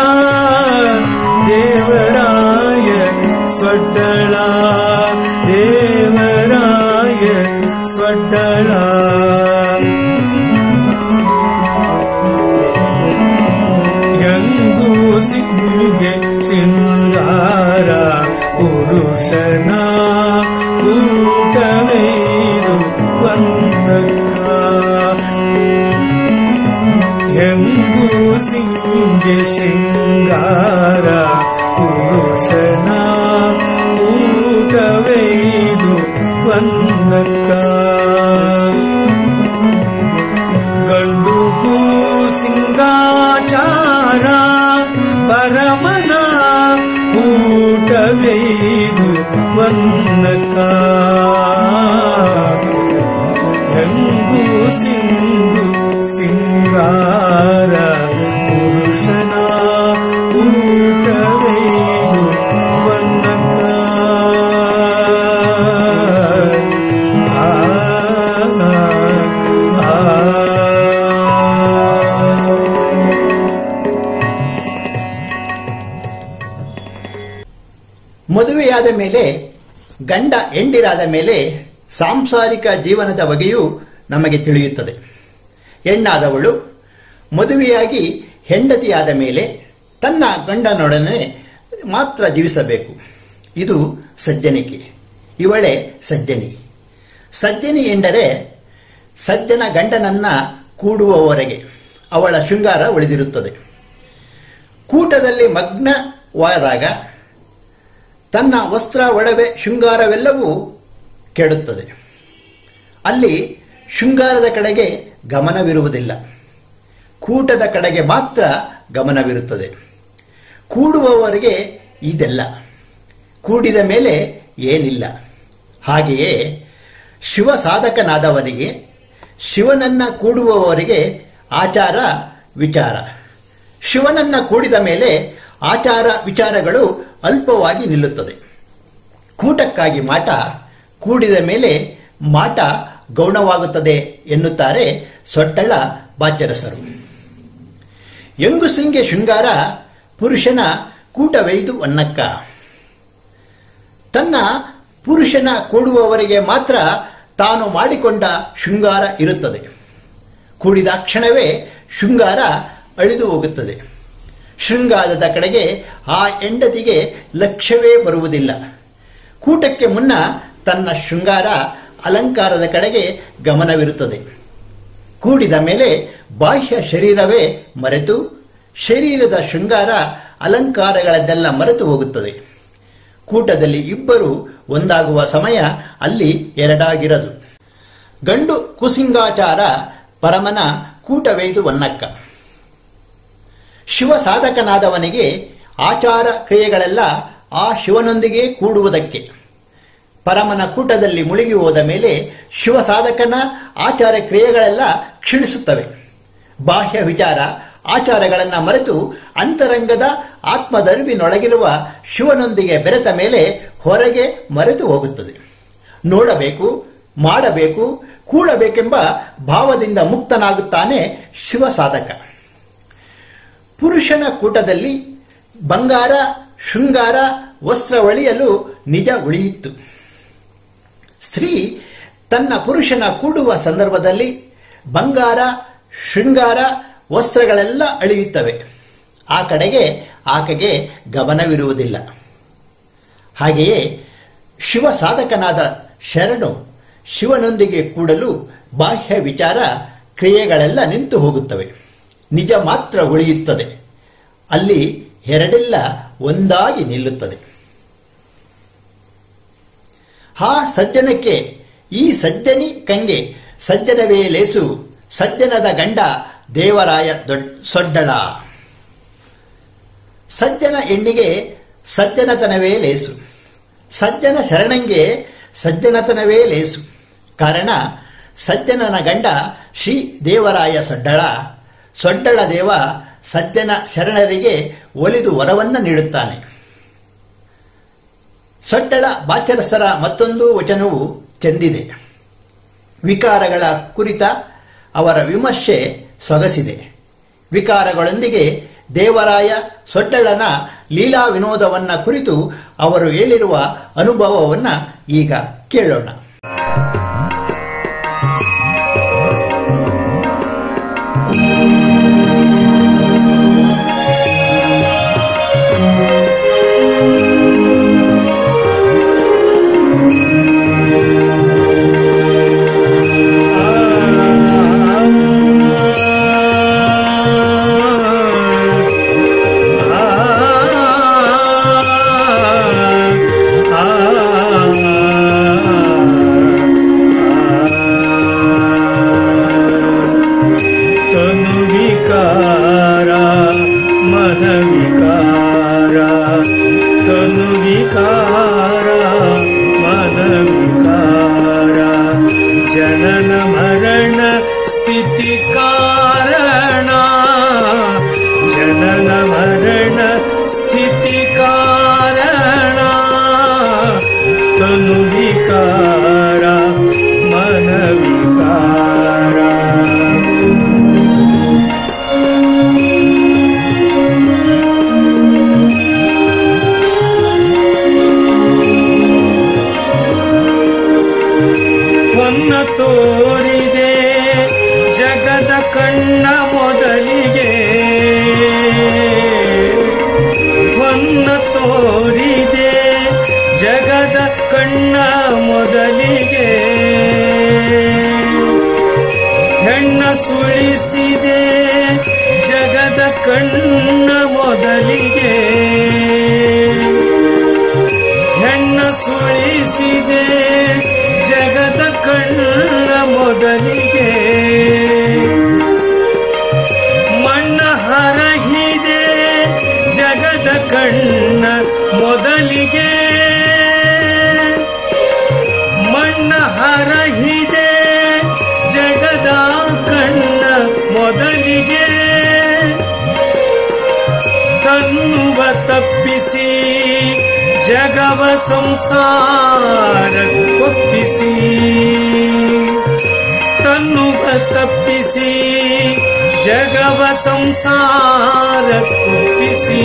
ದೇವರಾಯ ಸ್ವಡ್ಡಳ ದೇವರಾಯ ಸ್ವಡ್ಡಳ ಯಂಗೂ ಸಿಂಗೆ ಶೃಂಗಾರ ಪುರುಷನ ಕೂಟವೇದು ವಂದಕ ಹೆಂಗೂ ಸಿಂಗೆ ಶೃಂಗಾರ ಪುರುಷನ ಕೂಟವೇದು ವಂದಕ ಗಂಡುಗೂ ಸಿಂಗಾಚಾರ ಪರಮನ ಕೂಟವೇದು ವನ್ನಕ ಹೆಂಗು ಸಿಂಗು ಸಿಂಗಾರ ಪುರುಷನ ಕೂಟವೇದು ವನ್ನಕ ಆ
ಮದುವೆಯಾದ ಮೇಲೆ ಗಂಡ ಎಂಡಿರಾದ ಮೇಲೆ ಸಾಂಸಾರಿಕ ಜೀವನದ ಬಗೆಯೂ ನಮಗೆ ತಿಳಿಯುತ್ತದೆ ಹೆಣ್ಣಾದವಳು ಮದುವೆಯಾಗಿ ಹೆಂಡತಿಯಾದ ಮೇಲೆ ತನ್ನ ಗಂಡನೊಡನೆ ಮಾತ್ರ ಜೀವಿಸಬೇಕು ಇದು ಸಜ್ಜನಿಕೆ ಇವಳೇ ಸಜ್ಜನಿ ಸಜ್ಜನಿ ಎಂದರೆ ಸಜ್ಜನ ಗಂಡನನ್ನ ಕೂಡುವವರೆಗೆ ಅವಳ ಶೃಂಗಾರ ಉಳಿದಿರುತ್ತದೆ ಕೂಟದಲ್ಲಿ ಮಗ್ನವಾದಾಗ ತನ್ನ ವಸ್ತ್ರ ಒಡವೆ ಶೃಂಗಾರವೆಲ್ಲವೂ ಕೆಡುತ್ತದೆ ಅಲ್ಲಿ ಶೃಂಗಾರದ ಕಡೆಗೆ ಗಮನವಿರುವುದಿಲ್ಲ ಕೂಟದ ಕಡೆಗೆ ಮಾತ್ರ ಗಮನವಿರುತ್ತದೆ ಕೂಡುವವರಿಗೆ ಇದೆಲ್ಲ ಕೂಡಿದ ಮೇಲೆ ಏನಿಲ್ಲ ಹಾಗೆಯೇ ಶಿವ ಸಾಧಕನಾದವರಿಗೆ ಶಿವನನ್ನ ಕೂಡುವವರಿಗೆ ಆಚಾರ ವಿಚಾರ ಶಿವನನ್ನ ಕೂಡಿದ ಮೇಲೆ ಆಚಾರ ವಿಚಾರಗಳು ಅಲ್ಪವಾಗಿ ನಿಲ್ಲುತ್ತದೆ ಕೂಟಕ್ಕಾಗಿ ಮಾಟ ಕೂಡಿದ ಮೇಲೆ ಮಾಟ ಗೌಣವಾಗುತ್ತದೆ ಎನ್ನುತ್ತಾರೆ ಸೊಟ್ಟಳ ಬಾಚರಸರು ಎಂಗುಸಿಂಗೆ ಶೃಂಗಾರ ಪುರುಷನ ಕೂಟವೈದು ಅನ್ನಕ್ಕ ತನ್ನ ಪುರುಷನ ಕೂಡುವವರಿಗೆ ಮಾತ್ರ ತಾನು ಮಾಡಿಕೊಂಡ ಶೃಂಗಾರ ಇರುತ್ತದೆ ಕೂಡಿದ ಕ್ಷಣವೇ ಶೃಂಗಾರ ಅಳಿದು ಹೋಗುತ್ತದೆ ಶೃಂಗಾರದ ಕಡೆಗೆ ಆ ಹೆಂಡತಿಗೆ ಲಕ್ಷ್ಯವೇ ಬರುವುದಿಲ್ಲ ಕೂಟಕ್ಕೆ ಮುನ್ನ ತನ್ನ ಶೃಂಗಾರ ಅಲಂಕಾರದ ಕಡೆಗೆ ಗಮನವಿರುತ್ತದೆ ಕೂಡಿದ ಮೇಲೆ ಬಾಹ್ಯ ಶರೀರವೇ ಮರೆತು ಶರೀರದ ಶೃಂಗಾರ ಅಲಂಕಾರಗಳನ್ನೆಲ್ಲ ಮರೆತು ಹೋಗುತ್ತದೆ ಕೂಟದಲ್ಲಿ ಇಬ್ಬರು ಒಂದಾಗುವ ಸಮಯ ಅಲ್ಲಿ ಎರಡಾಗಿರದು ಗಂಡು ಕುಸಿಂಗಾಚಾರ ಪರಮನ ಕೂಟವೇದು ಒನ್ನಕ್ಕ ಶಿವ ಸಾಧಕನಾದವನಿಗೆ ಆಚಾರ ಕ್ರಿಯೆಗಳೆಲ್ಲ ಆ ಶಿವನೊಂದಿಗೆ ಕೂಡುವುದಕ್ಕೆ ಪರಮನ ಕೂಟದಲ್ಲಿ ಮುಳುಗಿ ಹೋದ ಮೇಲೆ ಶಿವ ಸಾಧಕನ ಆಚಾರ ಕ್ರಿಯೆಗಳೆಲ್ಲ ಕ್ಷೀಣಿಸುತ್ತವೆ ಬಾಹ್ಯ ವಿಚಾರ ಆಚಾರಗಳನ್ನು ಮರೆತು ಅಂತರಂಗದ ಆತ್ಮದರಿವಿನೊಳಗಿರುವ ಶಿವನೊಂದಿಗೆ ಬೆರೆತ ಮೇಲೆ ಹೊರಗೆ ಮರೆತು ಹೋಗುತ್ತದೆ ನೋಡಬೇಕು ಮಾಡಬೇಕು ಕೂಡಬೇಕೆಂಬ ಭಾವದಿಂದ ಮುಕ್ತನಾಗುತ್ತಾನೆ ಶಿವ ಸಾಧಕ ಪುರುಷನ ಕೂಟದಲ್ಲಿ ಬಂಗಾರ ಶೃಂಗಾರ ವಸ್ತ್ರ ಒಳಿಯಲು ನಿಜ ಉಳಿಯಿತು ಸ್ತ್ರೀ ತನ್ನ ಪುರುಷನ ಕೂಡುವ ಸಂದರ್ಭದಲ್ಲಿ ಬಂಗಾರ ಶೃಂಗಾರ ವಸ್ತ್ರಗಳೆಲ್ಲ ಅಳಿಯುತ್ತವೆ ಆ ಕಡೆಗೆ ಆಕೆಗೆ ಗಮನವಿರುವುದಿಲ್ಲ ಹಾಗೆಯೇ ಶಿವ ಸಾಧಕನಾದ ಶರಣು ಶಿವನೊಂದಿಗೆ ಕೂಡಲು ಬಾಹ್ಯ ವಿಚಾರ ಕ್ರಿಯೆಗಳೆಲ್ಲ ನಿಂತು ಹೋಗುತ್ತವೆ ನಿಜ ಮಾತ್ರ ಉಳಿಯುತ್ತದೆ ಅಲ್ಲಿ ಎರಡೆಲ್ಲ ಒಂದಾಗಿ ನಿಲ್ಲುತ್ತದೆ ಹಾ ಸಜ್ಜನಕ್ಕೆ ಈ ಸಜ್ಜನಿ ಕಂಗೆ ಸಜ್ಜನವೇ ಲೇಸು ಸಜ್ಜನದ ಗಂಡ ದೇವರಾಯ ದೊಡ್ ಸೊಡ್ಡಳ ಸಜ್ಜನ ಹೆಣ್ಣಿಗೆ ಸಜ್ಜನತನವೇ ಲೇಸು ಸಜ್ಜನ ಶರಣಂಗೆ ಸಜ್ಜನತನವೇ ಲೇಸು ಕಾರಣ ಸಜ್ಜನನ ಗಂಡ ಶ್ರೀ ದೇವರಾಯ ಸೊಡ್ಡಳ ಸೊಡ್ಡಳ ದೇವ ಸಜ್ಜನ ಶರಣರಿಗೆ ಒಲಿದು ವರವನ್ನ ನೀಡುತ್ತಾನೆ ಸೊಡ್ಡಳ ಬಾಚರಸರ ಮತ್ತೊಂದು ವಚನವು ಚೆಂದಿದೆ ವಿಕಾರಗಳ ಕುರಿತ ಅವರ ವಿಮರ್ಶೆ ಸೊಗಸಿದೆ ವಿಕಾರಗಳೊಂದಿಗೆ ದೇವರಾಯ ಸೊಡ್ಡಳನ ಲೀಲಾ ವಿನೋದವನ್ನ ಕುರಿತು ಅವರು ಹೇಳಿರುವ ಅನುಭವವನ್ನ ಈಗ ಕೇಳೋಣ
ತನು ವಿಕಾರ ಮನ ವಿಕಾರ ತನು ವಿಕಾರ ಮನ ವಿಕಾರ ಜನನ ಮರಣ ಸ್ಥಿತಿ ಕಾರಣ ಜನನ ಮರಣ ಸ್ಥಿತಿ ಕಾರಣ ತನು ವಿಕಾರ ಮನ ವಿಕಾರ ಹೊನ್ನ ತೋರಿದೆ ಜಗದ ಕಣ್ಣ ಮೊದಲಿಗೆ ಹೊನ್ನ ತೋರಿದೆ ಜಗದ ಕಣ್ಣ ಮೊದಲಿಗೆ ಹೆಣ್ಣ ಸುಳಿಸಿದೆ ಜಗದ ಕಣ್ಣ ಮೊದಲಿಗೆ ಹೆಣ್ಣ ಸುಳಿಸಿದೆ ಜಗದ ಕಣ್ಣ ಮೊದಲಿಗೆ ಮಣ್ಣ ಹರಹಿದೆ ಜಗದ ಕಣ್ಣ ಮೊದಲಿಗೆ ಮಣ್ಣ ಹರಹಿದೆ ಜಗದ ಕಣ್ಣ ಮೊದಲಿಗೆ ತನ್ನುವ ತಪ್ಪಿಸಿ ಜಗವ ಸಂಸಾರ ಕೊಪ್ಪಿಸಿ ತನ್ನುವ ತಪ್ಪಿಸಿ ಜಗವ ಸಂಸಾರ ಕೊಪ್ಪಿಸಿ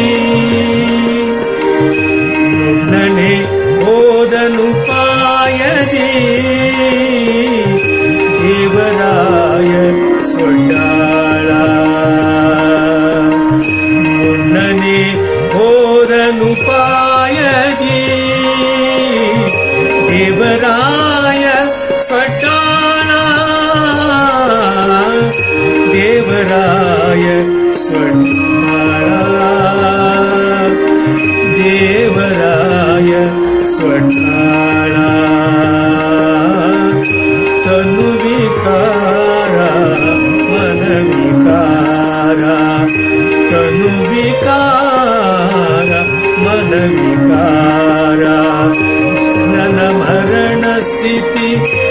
ನುಣ್ಣನೆ ಹೋದನು ಪಾಯದಿ ದೇವರಾಯ ಸೊಡ್ಡಾಳ ಮುನ್ನನೆ ಹೋದನು ಪಾಯದಿ ದೇವರಾಯ ಸೊಡ್ಡಾಳ ದೇವರಾಯ ಸೊಡ್ಡಾಳ ದೇವರಾಯ ಸ್ವಟಾಳ ತನು ವಿಕಾರ ಮನ ವಿಕಾರ ತನು ವಿಕಾರ ಮನ ವಿಕಾರ ಜನನ ಮರಣ ಸ್ಥಿತಿ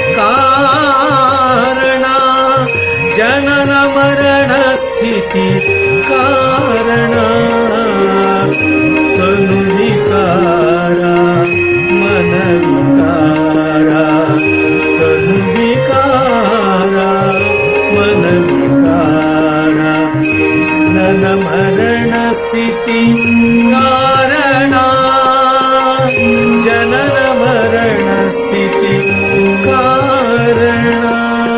ಕಾರಣ ಜನನ ಮರಣ ಸ್ಥಿತಿ ಕಾರಣ ತನು ವಿಕಾರ ಮನ ವಿಕಾರ ತನು ವಿಕಾರ ಮನ ವಿಕಾರ ಜನನ ಮರಣ ಸ್ಥಿತಿ ಕಾರಣ ಜನನ ಮರಣ ಸ್ಥಿತಿ ಕಾರಣ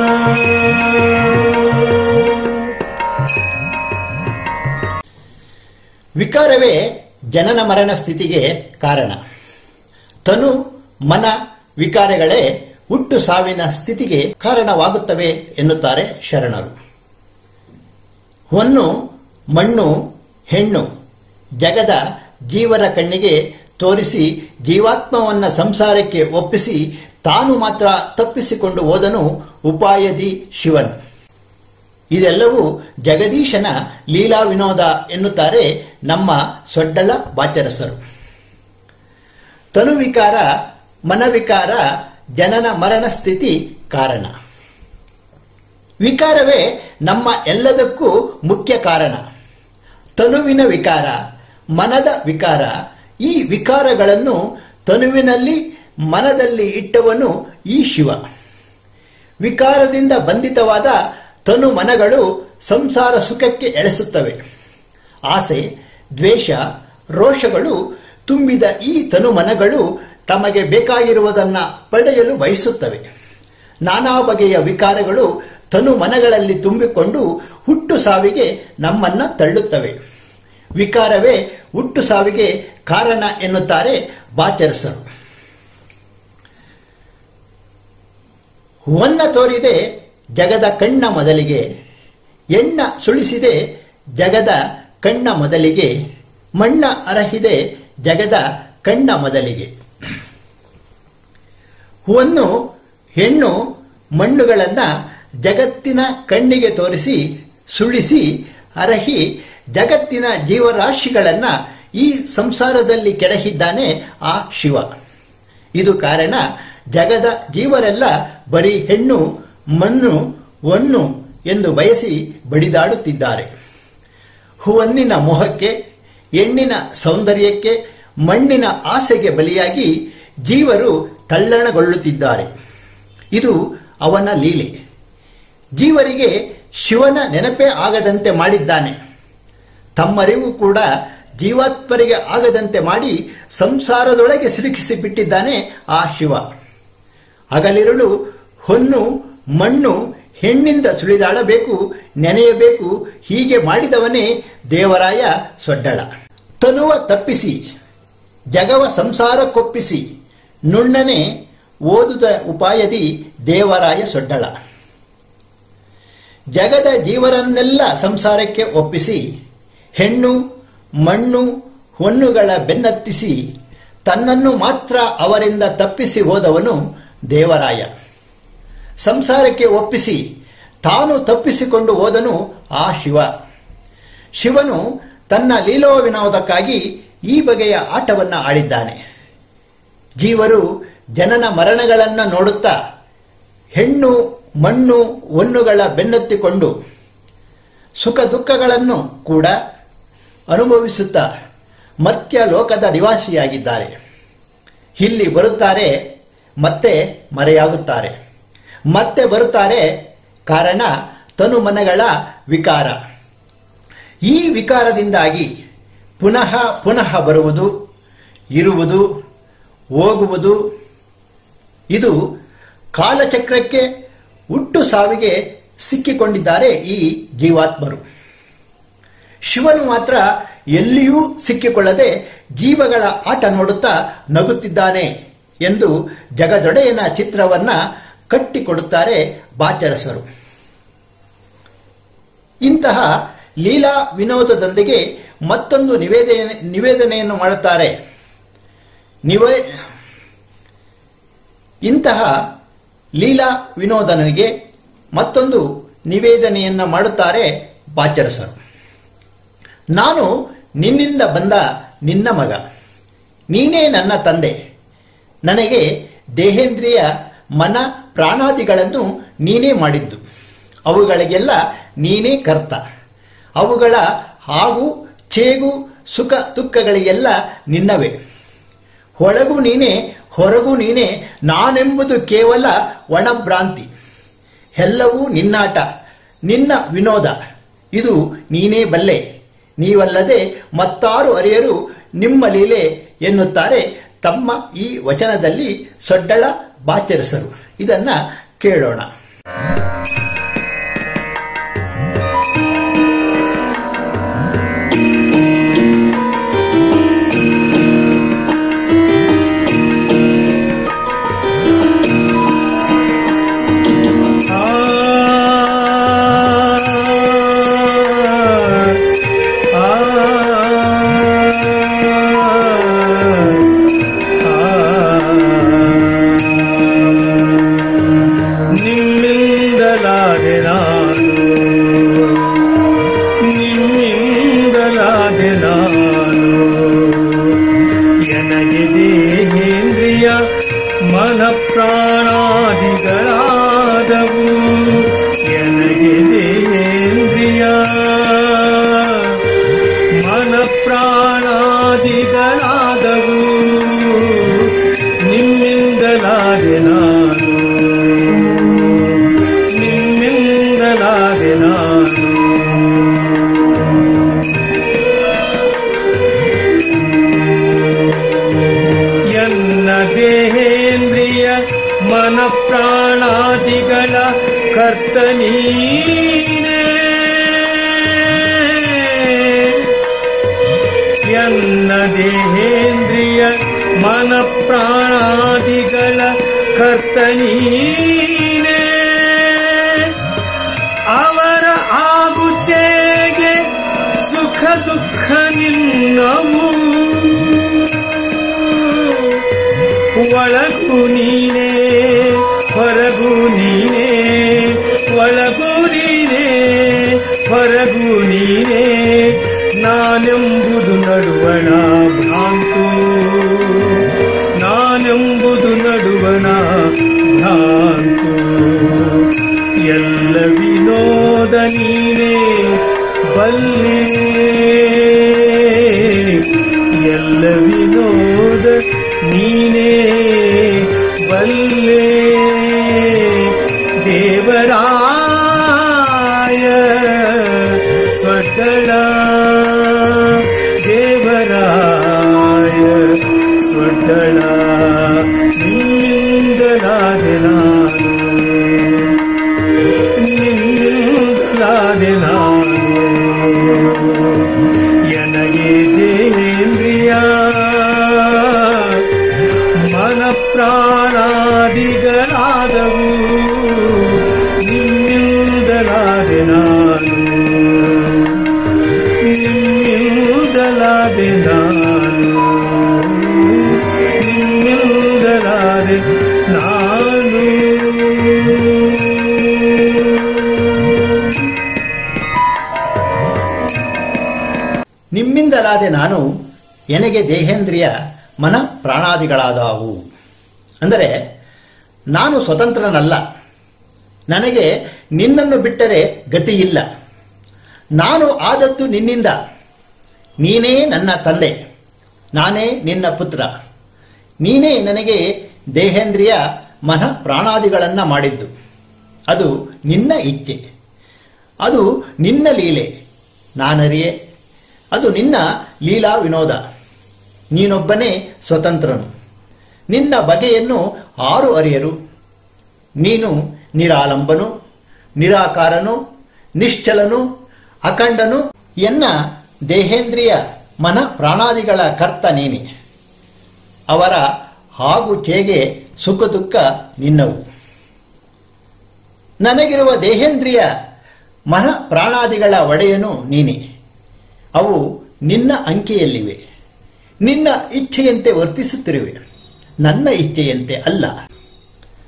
ವಿಕಾರವೇ ಜನನ ಮರಣ ಸ್ಥಿತಿಗೆ ಕಾರಣ ತನು ಮನ ವಿಕಾರಗಳೇ ಹುಟ್ಟು ಸಾವಿನ ಸ್ಥಿತಿಗೆ ಕಾರಣವಾಗುತ್ತವೆ ಎನ್ನುತ್ತಾರೆ ಶರಣರು ಹೊನ್ನು ಮಣ್ಣು ಹೆಣ್ಣು ಜಗದ ಜೀವರ ಕಣ್ಣಿಗೆ ತೋರಿಸಿ ಜೀವಾತ್ಮವನ್ನ ಸಂಸಾರಕ್ಕೆ ಒಪ್ಪಿಸಿ ತಾನು ಮಾತ್ರ ತಪ್ಪಿಸಿಕೊಂಡು ಹೋದನು ಉಪಾಯದಿ ಶಿವನು ಇದೆಲ್ಲವೂ ಜಗದೀಶನ ಲೀಲಾ ವಿನೋದ ಎನ್ನುತ್ತಾರೆ ನಮ್ಮ ಸೊಡ್ಡಲ ಬಾಚರಸರು ತನುವಿಕಾರ ಮನವಿಕಾರ ಜನನ ಮರಣ ಸ್ಥಿತಿ ಕಾರಣ ವಿಕಾರವೇ ನಮ್ಮ ಎಲ್ಲದಕ್ಕೂ ಮುಖ್ಯ ಕಾರಣ ತನುವಿನ ವಿಕಾರ ಮನದ ವಿಕಾರ ಈ ವಿಕಾರಗಳನ್ನು ತನುವಿನಲ್ಲಿ ಮನದಲ್ಲಿ ಇಟ್ಟವನು ಈ ಶಿವ ವಿಕಾರದಿಂದ ಬಂಧಿತವಾದ ತನು ಮನಗಳು ಸಂಸಾರ ಸುಖಕ್ಕೆ ಎಳೆಸುತ್ತವೆ ಆಸೆ ದ್ವೇಷ ರೋಷಗಳು ತುಂಬಿದ ಈ ತನು ಮನಗಳು ತಮಗೆ ಬೇಕಾಗಿರುವುದನ್ನು ಪಡೆಯಲು ಬಯಸುತ್ತವೆ ನಾನಾ ಬಗೆಯ ವಿಕಾರಗಳು ತನು ಮನಗಳಲ್ಲಿ ತುಂಬಿಕೊಂಡು ಹುಟ್ಟು ಸಾವಿಗೆ ನಮ್ಮನ್ನ ತಳ್ಳುತ್ತವೆ ವಿಕಾರವೇ ಹುಟ್ಟು ಸಾವಿಗೆ ಕಾರಣ ಎನ್ನುತ್ತಾರೆ ಬಾಚರಸರು ಹೊನ್ನ ತೋರಿದೆ ಜಗದ ಕಣ್ಣ ಮೊದಲಿಗೆ ಎಣ್ಣ ಸುಳಿಸಿದೆ ಜಗದ ಕಣ್ಣ ಮೊದಲಿಗೆ ಮಣ್ಣ ಅರಹಿದೆ ಜಗದ ಕಣ್ಣ ಮೊದಲಿಗೆ ಹೂವನ್ನು ಹೆಣ್ಣು ಮಣ್ಣುಗಳನ್ನ ಜಗತ್ತಿನ ಕಣ್ಣಿಗೆ ತೋರಿಸಿ ಸುಳಿಸಿ ಅರಹಿ ಜಗತ್ತಿನ ಜೀವರಾಶಿಗಳನ್ನ ಈ ಸಂಸಾರದಲ್ಲಿ ಕೆಡಹಿದ್ದಾನೆ ಆ ಶಿವ ಇದು ಕಾರಣ ಜಗದ ಜೀವರೆಲ್ಲ ಬರೀ ಹೆಣ್ಣು ಮಣ್ಣು ಒಣ್ಣು ಎಂದು ಬಯಸಿ ಬಡಿದಾಡುತ್ತಿದ್ದಾರೆ ಹೂವನ್ನಿನ ಮೋಹಕ್ಕೆ ಹೆಣ್ಣಿನ ಸೌಂದರ್ಯಕ್ಕೆ ಮಣ್ಣಿನ ಆಸೆಗೆ ಬಲಿಯಾಗಿ ಜೀವರು ತಲ್ಲಣಗೊಳ್ಳುತ್ತಿದ್ದಾರೆ ಇದು ಅವನ ಲೀಲೆ ಜೀವರಿಗೆ ಶಿವನ ನೆನಪೇ ಆಗದಂತೆ ಮಾಡಿದ್ದಾನೆ ತಮ್ಮರಿಗೂ ಕೂಡ ಜೀವಾತ್ಮರಿಗೆ ಆಗದಂತೆ ಮಾಡಿ ಸಂಸಾರದೊಳಗೆ ಸಿಲುಕಿಸಿ ಬಿಟ್ಟಿದ್ದಾನೆ ಆ ಶಿವ ಹಗಲಿರುಳು ಹೊನ್ನು ಮಣ್ಣು ಹೆಣ್ಣಿಂದ ಸುಳಿದಾಡಬೇಕು ನೆನೆಯಬೇಕು ಹೀಗೆ ಮಾಡಿದವನೇ ದೇವರಾಯ ಸೊಡ್ಡಳ ತನುವ ತಪ್ಪಿಸಿ ಜಗವ ಸಂಸಾರಕ್ಕೊಪ್ಪಿಸಿ ನುಣ್ಣನೆ ಓದುದ ಉಪಾಯದಿ ದೇವರಾಯ ಸೊಡ್ಡಳ ಜಗದ ಜೀವರನ್ನೆಲ್ಲ ಸಂಸಾರಕ್ಕೆ ಒಪ್ಪಿಸಿ ಹೆಣ್ಣು ಮಣ್ಣು ಹೊನ್ನುಗಳ ಬೆನ್ನತ್ತಿಸಿ ತನ್ನನ್ನು ಮಾತ್ರ ಅವರಿಂದ ತಪ್ಪಿಸಿ ಹೋದವನು ದೇವರಾಯ ಸಂಸಾರಕ್ಕೆ ಒಪ್ಪಿಸಿ ತಾನು ತಪ್ಪಿಸಿಕೊಂಡು ಹೋದನು ಆ ಶಿವ ಶಿವನು ತನ್ನ ಲೀಲೋ ವಿನೋದಕ್ಕಾಗಿ ಈ ಬಗೆಯ ಆಟವನ್ನ ಆಡಿದ್ದಾನೆ ಜೀವರು ಜನನ ಮರಣಗಳನ್ನು ನೋಡುತ್ತಾ ಹೆಣ್ಣು ಮಣ್ಣು ಒನ್ನುಗಳ ಬೆನ್ನತ್ತಿಕೊಂಡು ಸುಖ ದುಃಖಗಳನ್ನು ಕೂಡ ಅನುಭವಿಸುತ್ತಾ ಮರ್ತ್ಯ ಲೋಕದ ನಿವಾಸಿಯಾಗಿದ್ದಾರೆ ಇಲ್ಲಿ ಬರುತ್ತಾರೆ ಮತ್ತೆ ಮರೆಯಾಗುತ್ತಾರೆ ಮತ್ತೆ ಬರುತ್ತಾರೆ ಕಾರಣ ತನು ಮನಗಳ ವಿಕಾರ ಈ ವಿಕಾರದಿಂದಾಗಿ ಪುನಃ ಪುನಃ ಬರುವುದು ಇರುವುದು ಹೋಗುವುದು ಇದು ಕಾಲಚಕ್ರಕ್ಕೆ ಹುಟ್ಟು ಸಾವಿಗೆ ಸಿಕ್ಕಿಕೊಂಡಿದ್ದಾರೆ ಈ ಜೀವಾತ್ಮರು ಶಿವನು ಮಾತ್ರ ಎಲ್ಲಿಯೂ ಸಿಕ್ಕಿಕೊಳ್ಳದೆ ಜೀವಗಳ ಆಟ ನೋಡುತ್ತಾ ನಗುತ್ತಿದ್ದಾನೆ ಎಂದು ಜಗದೊಡೆಯನ ಚಿತ್ರವನ್ನ ಕಟ್ಟಿಕೊಡುತ್ತಾರೆ ಬಾಚರಸರು ಇಂತಹ ಲೀಲಾ ವಿನೋದದೊಂದಿಗೆ ಮತ್ತೊಂದು ನಿವೇದನೆ ನಿವೇದನೆಯನ್ನು ಮಾಡುತ್ತಾರೆ ನಿವೇ ಇಂತಹ ಲೀಲಾ ವಿನೋದನಿಗೆ ಮತ್ತೊಂದು ನಿವೇದನೆಯನ್ನ ಮಾಡುತ್ತಾರೆ ಬಾಚರಸರು ನಾನು ನಿನ್ನಿಂದ ಬಂದ ನಿನ್ನ ಮಗ ನೀನೇ ನನ್ನ ತಂದೆ ನನಗೆ ದೇಹೇಂದ್ರಿಯ ಮನ ಪ್ರಾಣಾದಿಗಳನ್ನು ನೀನೇ ಮಾಡಿದ್ದು ಅವುಗಳಿಗೆಲ್ಲ ನೀನೇ ಕರ್ತ ಅವುಗಳ ಹಾಗೂ ಚೇಗು ಸುಖ ದುಃಖಗಳಿಗೆಲ್ಲ ನಿನ್ನವೇ ಒಳಗು ನೀನೇ ಹೊರಗು ನೀನೇ ನಾನೆಂಬುದು ಕೇವಲ ಒಣಭ್ರಾಂತಿ ಎಲ್ಲವೂ ನಿನ್ನಾಟ ನಿನ್ನ ವಿನೋದ ಇದು ನೀನೇ ಬಲ್ಲೆ ನೀವಲ್ಲದೆ ಮತ್ತಾರು ಅರಿಯರು ನಿಮ್ಮ ಲೀಲೆ ಎನ್ನುತ್ತಾರೆ ತಮ್ಮ ಈ ವಚನದಲ್ಲಿ ಸೊಡ್ಡಳ ಬಾಚರಿಸರು ಇದನ್ನ ಕೇಳೋಣ
ನಿಮ್ಮಿಂದಲಾದೆ ನಾನು ನಿಮ್ಮಿಂದಲಾದೆ ನಾನು ಎನಗೆ ದೇಹೇಂದ್ರಿಯ ಮನ ಪ್ರಾಣಾದಿಗಳಾದವು ಎನಗೆ ದೇಹೇಂದ್ರಿಯ ಮನ ಪ್ರಾಣಾದಿಗಳಾದವು ನಿಮ್ಮಿಂದಲಾದೆ ನಾನು ನಿಮ್ಮಿಂದಲಾದೆ ನಾನು ಎನ್ನ ದೇಹೇಂದ್ರಿಯ ಮನ ಪ್ರಾಣಾದಿಗಳ ಕರ್ತನೀನೇ ಎನ್ನ ದೇಹೇಂದ್ರಿಯ ಮನ ಪ್ರಾಣಾದಿಗಳ ಕರ್ತನೀನೇ ಅವರ ಆಗುಚೆಗೆ ಸುಖ ದುಃಖ ನಿನ್ನವು ಒಳಗು ನೀನೇ ಹೊರಗು ನೀನೇ ಒಳಗು ನೀನೇ ಹೊರಗು ನೀನೇ ನಾನೆಂಬುದು ನಡುವಣ ಭ್ರಾಂತು ನಾನೆಂಬುದು ನಡುವಣ ಭ್ರಾಂತು ಎಲ್ಲ ವಿನೋದ ನೀನೇ ಬಲ್ಲೆ ಎಲ್ಲ ವಿನೋದ ನೀನೇ ಬಲ್ಲೆ ದೇವರಾಯ ಸ್ವಡ್ಗಳ ದೇವರಾಯ ಸ್ವಡ್ಗಳ ನಿಮ್ಮಿಂದಲಾದೆ ನಾನು ನಿನ್ನಿಂದಲಾದೆ ನಾನು ಎನಗೆ ದೇಂದ್ರಿಯ ಮನ ಪ್ರಾಣಾದಿಗಳಾದವು ನಿಮ್ಮಿಂದಲಾದೆ ನಾನು ನಿಮ್ಮಿಂದಲಾದೆ ನಾನು ನಿಮ್ಮಿಂದಲಾದೆ ನಾನು
ನಿಮ್ಮಿಂದಲಾದೆ ನಾನು ಎನಗೆ ದೇಹೇಂದ್ರಿಯ ಮನ ಪ್ರಾಣಾದಿಗಳಾದವು ಅಂದರೆ ನಾನು ಸ್ವತಂತ್ರನಲ್ಲ ನನಗೆ ನಿನ್ನನ್ನು ಬಿಟ್ಟರೆ ಗತಿಯಿಲ್ಲ ನಾನು ಆದದ್ದು ನಿನ್ನಿಂದ ನೀನೇ ನನ್ನ ತಂದೆ ನಾನೇ ನಿನ್ನ ಪುತ್ರ ನೀನೇ ನನಗೆ ದೇಹೇಂದ್ರಿಯ ಮನ ಪ್ರಾಣಾದಿಗಳನ್ನು ಮಾಡಿದ್ದು ಅದು ನಿನ್ನ ಇಚ್ಛೆ ಅದು ನಿನ್ನ ಲೀಲೆ ನಾನರಿಯೆ ಅದು ನಿನ್ನ ಲೀಲಾ ವಿನೋದ ನೀನೊಬ್ಬನೇ ಸ್ವತಂತ್ರನು ನಿನ್ನ ಬಗೆಯನ್ನು ಆರು ಅರಿಯರು ನೀನು ನಿರಾಲಂಬನು ನಿರಾಕಾರನು ನಿಶ್ಚಲನು ಅಖಂಡನು ಎನ್ನ ದೇಹೇಂದ್ರಿಯ ಮನ ಪ್ರಾಣಾದಿಗಳ ಕರ್ತ ನೀನೆ ಅವರ ಹಾಗೂ ಚೇಗೆ ಸುಖ ದುಃಖ ನಿನ್ನವು ನನಗಿರುವ ದೇಹೇಂದ್ರಿಯ ಮನ ಪ್ರಾಣಾದಿಗಳ ಒಡೆಯನು ನೀನೆ ಅವು ನಿನ್ನ ಅಂಕೆಯಲ್ಲಿವೆ ನಿನ್ನ ಇಚ್ಛೆಯಂತೆ ವರ್ತಿಸುತ್ತಿರುವೆ ನನ್ನ ಇಚ್ಛೆಯಂತೆ ಅಲ್ಲ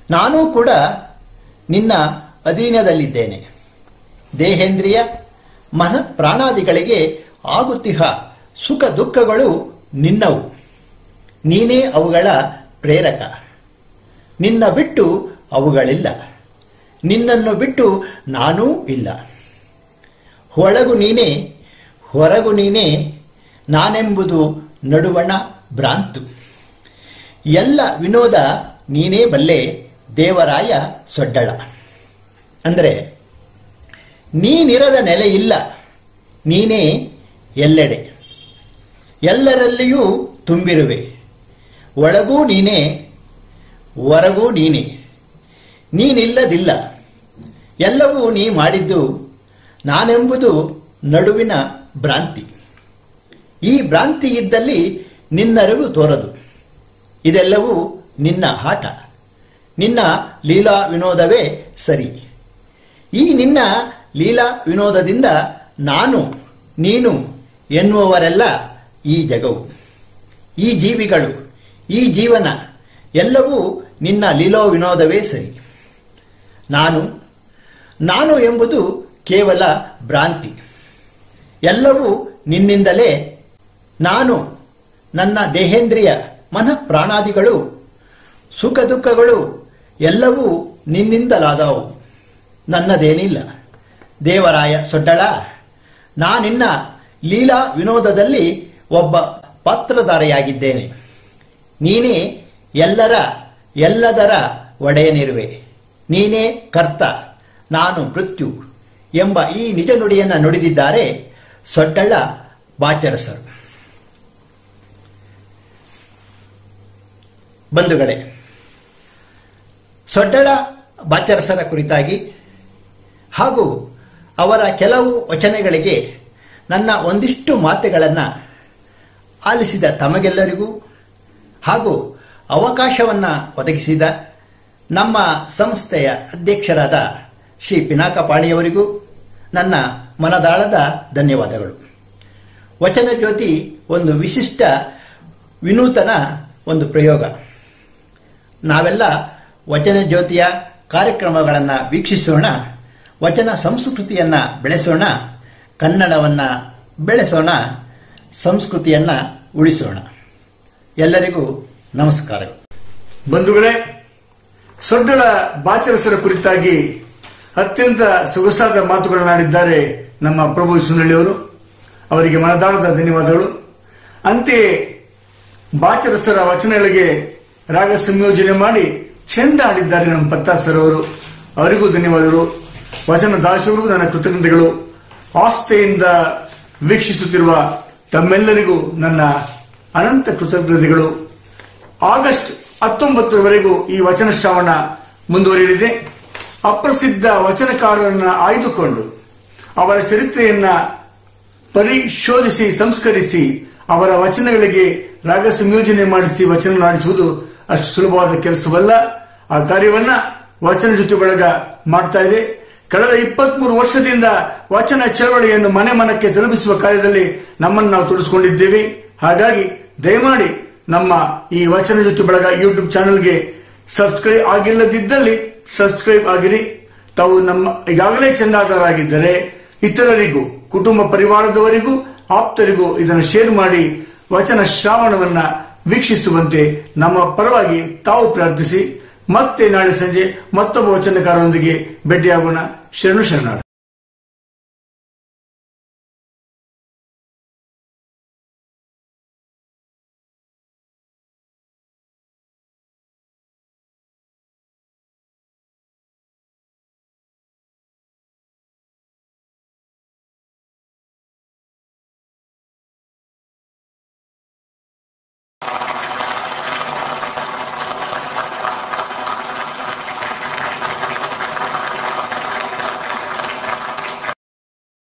ನಾನೂ ಕೂಡ ನಿನ್ನ ಅಧೀನದಲ್ಲಿದ್ದೇನೆ ದೇಹೇಂದ್ರಿಯ ಮನ ಪ್ರಾಣಾದಿಗಳಿಗೆ ಆಗುತ್ತಿಹ ಸುಖ ದುಃಖಗಳು ನಿನ್ನವು ನೀನೇ ಅವುಗಳ ಪ್ರೇರಕ ನಿನ್ನ ಬಿಟ್ಟು ಅವುಗಳಿಲ್ಲ ನಿನ್ನನ್ನು ಬಿಟ್ಟು ನಾನೂ ಇಲ್ಲ ಒಳಗು ನೀನೇ ಹೊರಗು ನೀನೇ ನಾನೆಂಬುದು ನಡುವಣ ಭ್ರಾಂತು ಎಲ್ಲ ವಿನೋದ ನೀನೇ ಬಲ್ಲೆ ದೇವರಾಯ ಸೊಡ್ಡಳ ಅಂದರೆ ನೀನಿರದ ನೆಲೆ ಇಲ್ಲ ನೀನೇ ಎಲ್ಲೆಡೆ ಎಲ್ಲರಲ್ಲಿಯೂ ತುಂಬಿರುವೆ ಒಳಗೂ ನೀನೇ ಹೊರಗೂ ನೀನೇ ನೀನಿಲ್ಲದಿಲ್ಲ ಎಲ್ಲವೂ ನೀ ಮಾಡಿದ್ದು ನಾನೆಂಬುದು ನಡುವಿನ ಭ್ರಾಂತಿ ಈ ಭ್ರಾಂತಿ ಇದ್ದಲ್ಲಿ ನಿನ್ನರಿವು ತೋರದು ಇದೆಲ್ಲವೂ ನಿನ್ನ ಆಟ ನಿನ್ನ ಲೀಲಾ ವಿನೋದವೇ ಸರಿ ಈ ನಿನ್ನ ಲೀಲಾ ವಿನೋದದಿಂದ ನಾನು ನೀನು ಎನ್ನುವವರೆಲ್ಲ ಈ ಜಗವು ಈ ಜೀವಿಗಳು ಈ ಜೀವನ ಎಲ್ಲವೂ ನಿನ್ನ ಲೀಲೋ ವಿನೋದವೇ ಸರಿ ನಾನು ನಾನು ಎಂಬುದು ಕೇವಲ ಭ್ರಾಂತಿ ಎಲ್ಲವೂ ನಿನ್ನಿಂದಲೇ ನಾನು ನನ್ನ ದೇಹೇಂದ್ರಿಯ ಮನ ಪ್ರಾಣಾದಿಗಳು ಸುಖ ದುಃಖಗಳು ಎಲ್ಲವೂ ನಿನ್ನಿಂದಲಾದವು ನನ್ನದೇನಿಲ್ಲ ದೇವರಾಯ ಸೊಡ್ಡಳ ನಾನಿನ್ನ ಲೀಲಾ ವಿನೋದದಲ್ಲಿ ಒಬ್ಬ ಪಾತ್ರಧಾರೆಯಾಗಿದ್ದೇನೆ ನೀನೇ ಎಲ್ಲರ ಎಲ್ಲದರ ಒಡೆಯನಿರುವೆ ನೀನೇ ಕರ್ತ ನಾನು ಮೃತ್ಯು ಎಂಬ ಈ ನಿಜ ನುಡಿಯನ್ನು ನುಡಿದಿದ್ದಾರೆ ಸೊಡ್ಡಳ ಬಾಚರಸರು ಬಂಧುಗಳೇ ಸೊಡ್ಡಳ ಬಾಚರಸರ ಕುರಿತಾಗಿ ಹಾಗೂ ಅವರ ಕೆಲವು ವಚನಗಳಿಗೆ ನನ್ನ ಒಂದಿಷ್ಟು ಮಾತುಗಳನ್ನು ಆಲಿಸಿದ ತಮಗೆಲ್ಲರಿಗೂ ಹಾಗೂ ಅವಕಾಶವನ್ನು ಒದಗಿಸಿದ ನಮ್ಮ ಸಂಸ್ಥೆಯ ಅಧ್ಯಕ್ಷರಾದ ಶ್ರೀ ಪಿನಾಕ ಪಾಣಿಯವರಿಗೂ ನನ್ನ ಮನದಾಳದ ಧನ್ಯವಾದಗಳು ವಚನ ಜ್ಯೋತಿ ಒಂದು ವಿಶಿಷ್ಟ ವಿನೂತನ ಒಂದು ಪ್ರಯೋಗ ನಾವೆಲ್ಲ ವಚನ ಜ್ಯೋತಿಯ ಕಾರ್ಯಕ್ರಮಗಳನ್ನು ವೀಕ್ಷಿಸೋಣ ವಚನ ಸಂಸ್ಕೃತಿಯನ್ನು ಬೆಳೆಸೋಣ ಕನ್ನಡವನ್ನು ಬೆಳೆಸೋಣ ಸಂಸ್ಕೃತಿಯನ್ನು ಉಳಿಸೋಣ ಎಲ್ಲರಿಗೂ ನಮಸ್ಕಾರಗಳು
ಬಂಧುಗಳೇ ಸೊಡ್ಡಳ ಬಾಚರಸರ ಕುರಿತಾಗಿ ಅತ್ಯಂತ ಸೊಗಸಾದ ಮಾತುಗಳನ್ನಾಡಿದ್ದಾರೆ ನಮ್ಮ ಪ್ರಭು ಸುಂದಳ್ಳಿಯವರು ಅವರಿಗೆ ಮನದಾಳದ ಧನ್ಯವಾದಗಳು ಅಂತೆಯೇ ಬಾಚರಸರ ವಚನಗಳಿಗೆ ರಾಗ ಸಂಯೋಜನೆ ಮಾಡಿ ಚೆಂದ ಆಡಿದ್ದಾರೆ ನಮ್ಮ ಪತ್ತಾಸರ್ ಅವರು ಅವರಿಗೂ ಧನ್ಯವಾದಗಳು ವಚನ ದಾಸರಿಗೂ ನನ್ನ ಕೃತಜ್ಞತೆಗಳು ಆಸ್ತೆಯಿಂದ ವೀಕ್ಷಿಸುತ್ತಿರುವ ತಮ್ಮೆಲ್ಲರಿಗೂ ನನ್ನ ಅನಂತ ಕೃತಜ್ಞತೆಗಳು ಆಗಸ್ಟ್ ಹತ್ತೊಂಬತ್ತರವರೆಗೂ ಈ ವಚನ ಶ್ರವಣ ಮುಂದುವರಿಯಲಿದೆ ಅಪ್ರಸಿದ್ಧ ವಚನಕಾರರನ್ನ ಆಯ್ದುಕೊಂಡು ಅವರ ಚರಿತ್ರೆಯನ್ನ ಪರಿಶೋಧಿಸಿ ಸಂಸ್ಕರಿಸಿ ಅವರ ವಚನಗಳಿಗೆ ರಾಗ ಸಂಯೋಜನೆ ಮಾಡಿಸಿ ವಚನ ನಾಡಿಸುವುದು ಅಷ್ಟು ಸುಲಭವಾದ ಕೆಲಸವಲ್ಲ ಆ ಕಾರ್ಯವನ್ನ ವಚನ ಜೊತೆ ಬಳಗ ಮಾಡ್ತಾ ಇದೆ ಕಳೆದ ಇಪ್ಪತ್ಮೂರು ವರ್ಷದಿಂದ ವಚನ ಚಳವಳಿಯನ್ನು ಮನೆ ಮನಕ್ಕೆ ತಲುಪಿಸುವ ಕಾರ್ಯದಲ್ಲಿ ನಮ್ಮನ್ನು ನಾವು ತೊಡಗಿಸಿಕೊಂಡಿದ್ದೇವೆ ಹಾಗಾಗಿ ದಯಮಾಡಿ ನಮ್ಮ ಈ ವಚನ ಜೊತೆ ಬಳಗ ಯೂಟ್ಯೂಬ್ ಚಾನೆಲ್ಗೆ ಸಬ್ಸ್ಕ್ರೈಬ್ ಆಗಿಲ್ಲದಿದ್ದಲ್ಲಿ ಸಬ್ಸ್ಕ್ರೈಬ್ ಆಗಿರಿ ತಾವು ನಮ್ಮ ಈಗಾಗಲೇ ಚಂದಾದಾರರಾಗಿದ್ದರೆ ಇತರರಿಗೂ ಕುಟುಂಬ ಪರಿವಾರದವರಿಗೂ ಆಪ್ತರಿಗೂ ಇದನ್ನು ಶೇರ್ ಮಾಡಿ ವಚನ ಶ್ರಾವಣವನ್ನ ವೀಕ್ಷಿಸುವಂತೆ ನಮ್ಮ ಪರವಾಗಿ ತಾವು ಪ್ರಾರ್ಥಿಸಿ ಮತ್ತೆ ನಾಳೆ ಸಂಜೆ ಮತ್ತೊಬ್ಬ ವಚನಕಾರರೊಂದಿಗೆ ಭೇಟಿಯಾಗೋಣ ಶರಣು ಶರಣಾರ್ಥಿ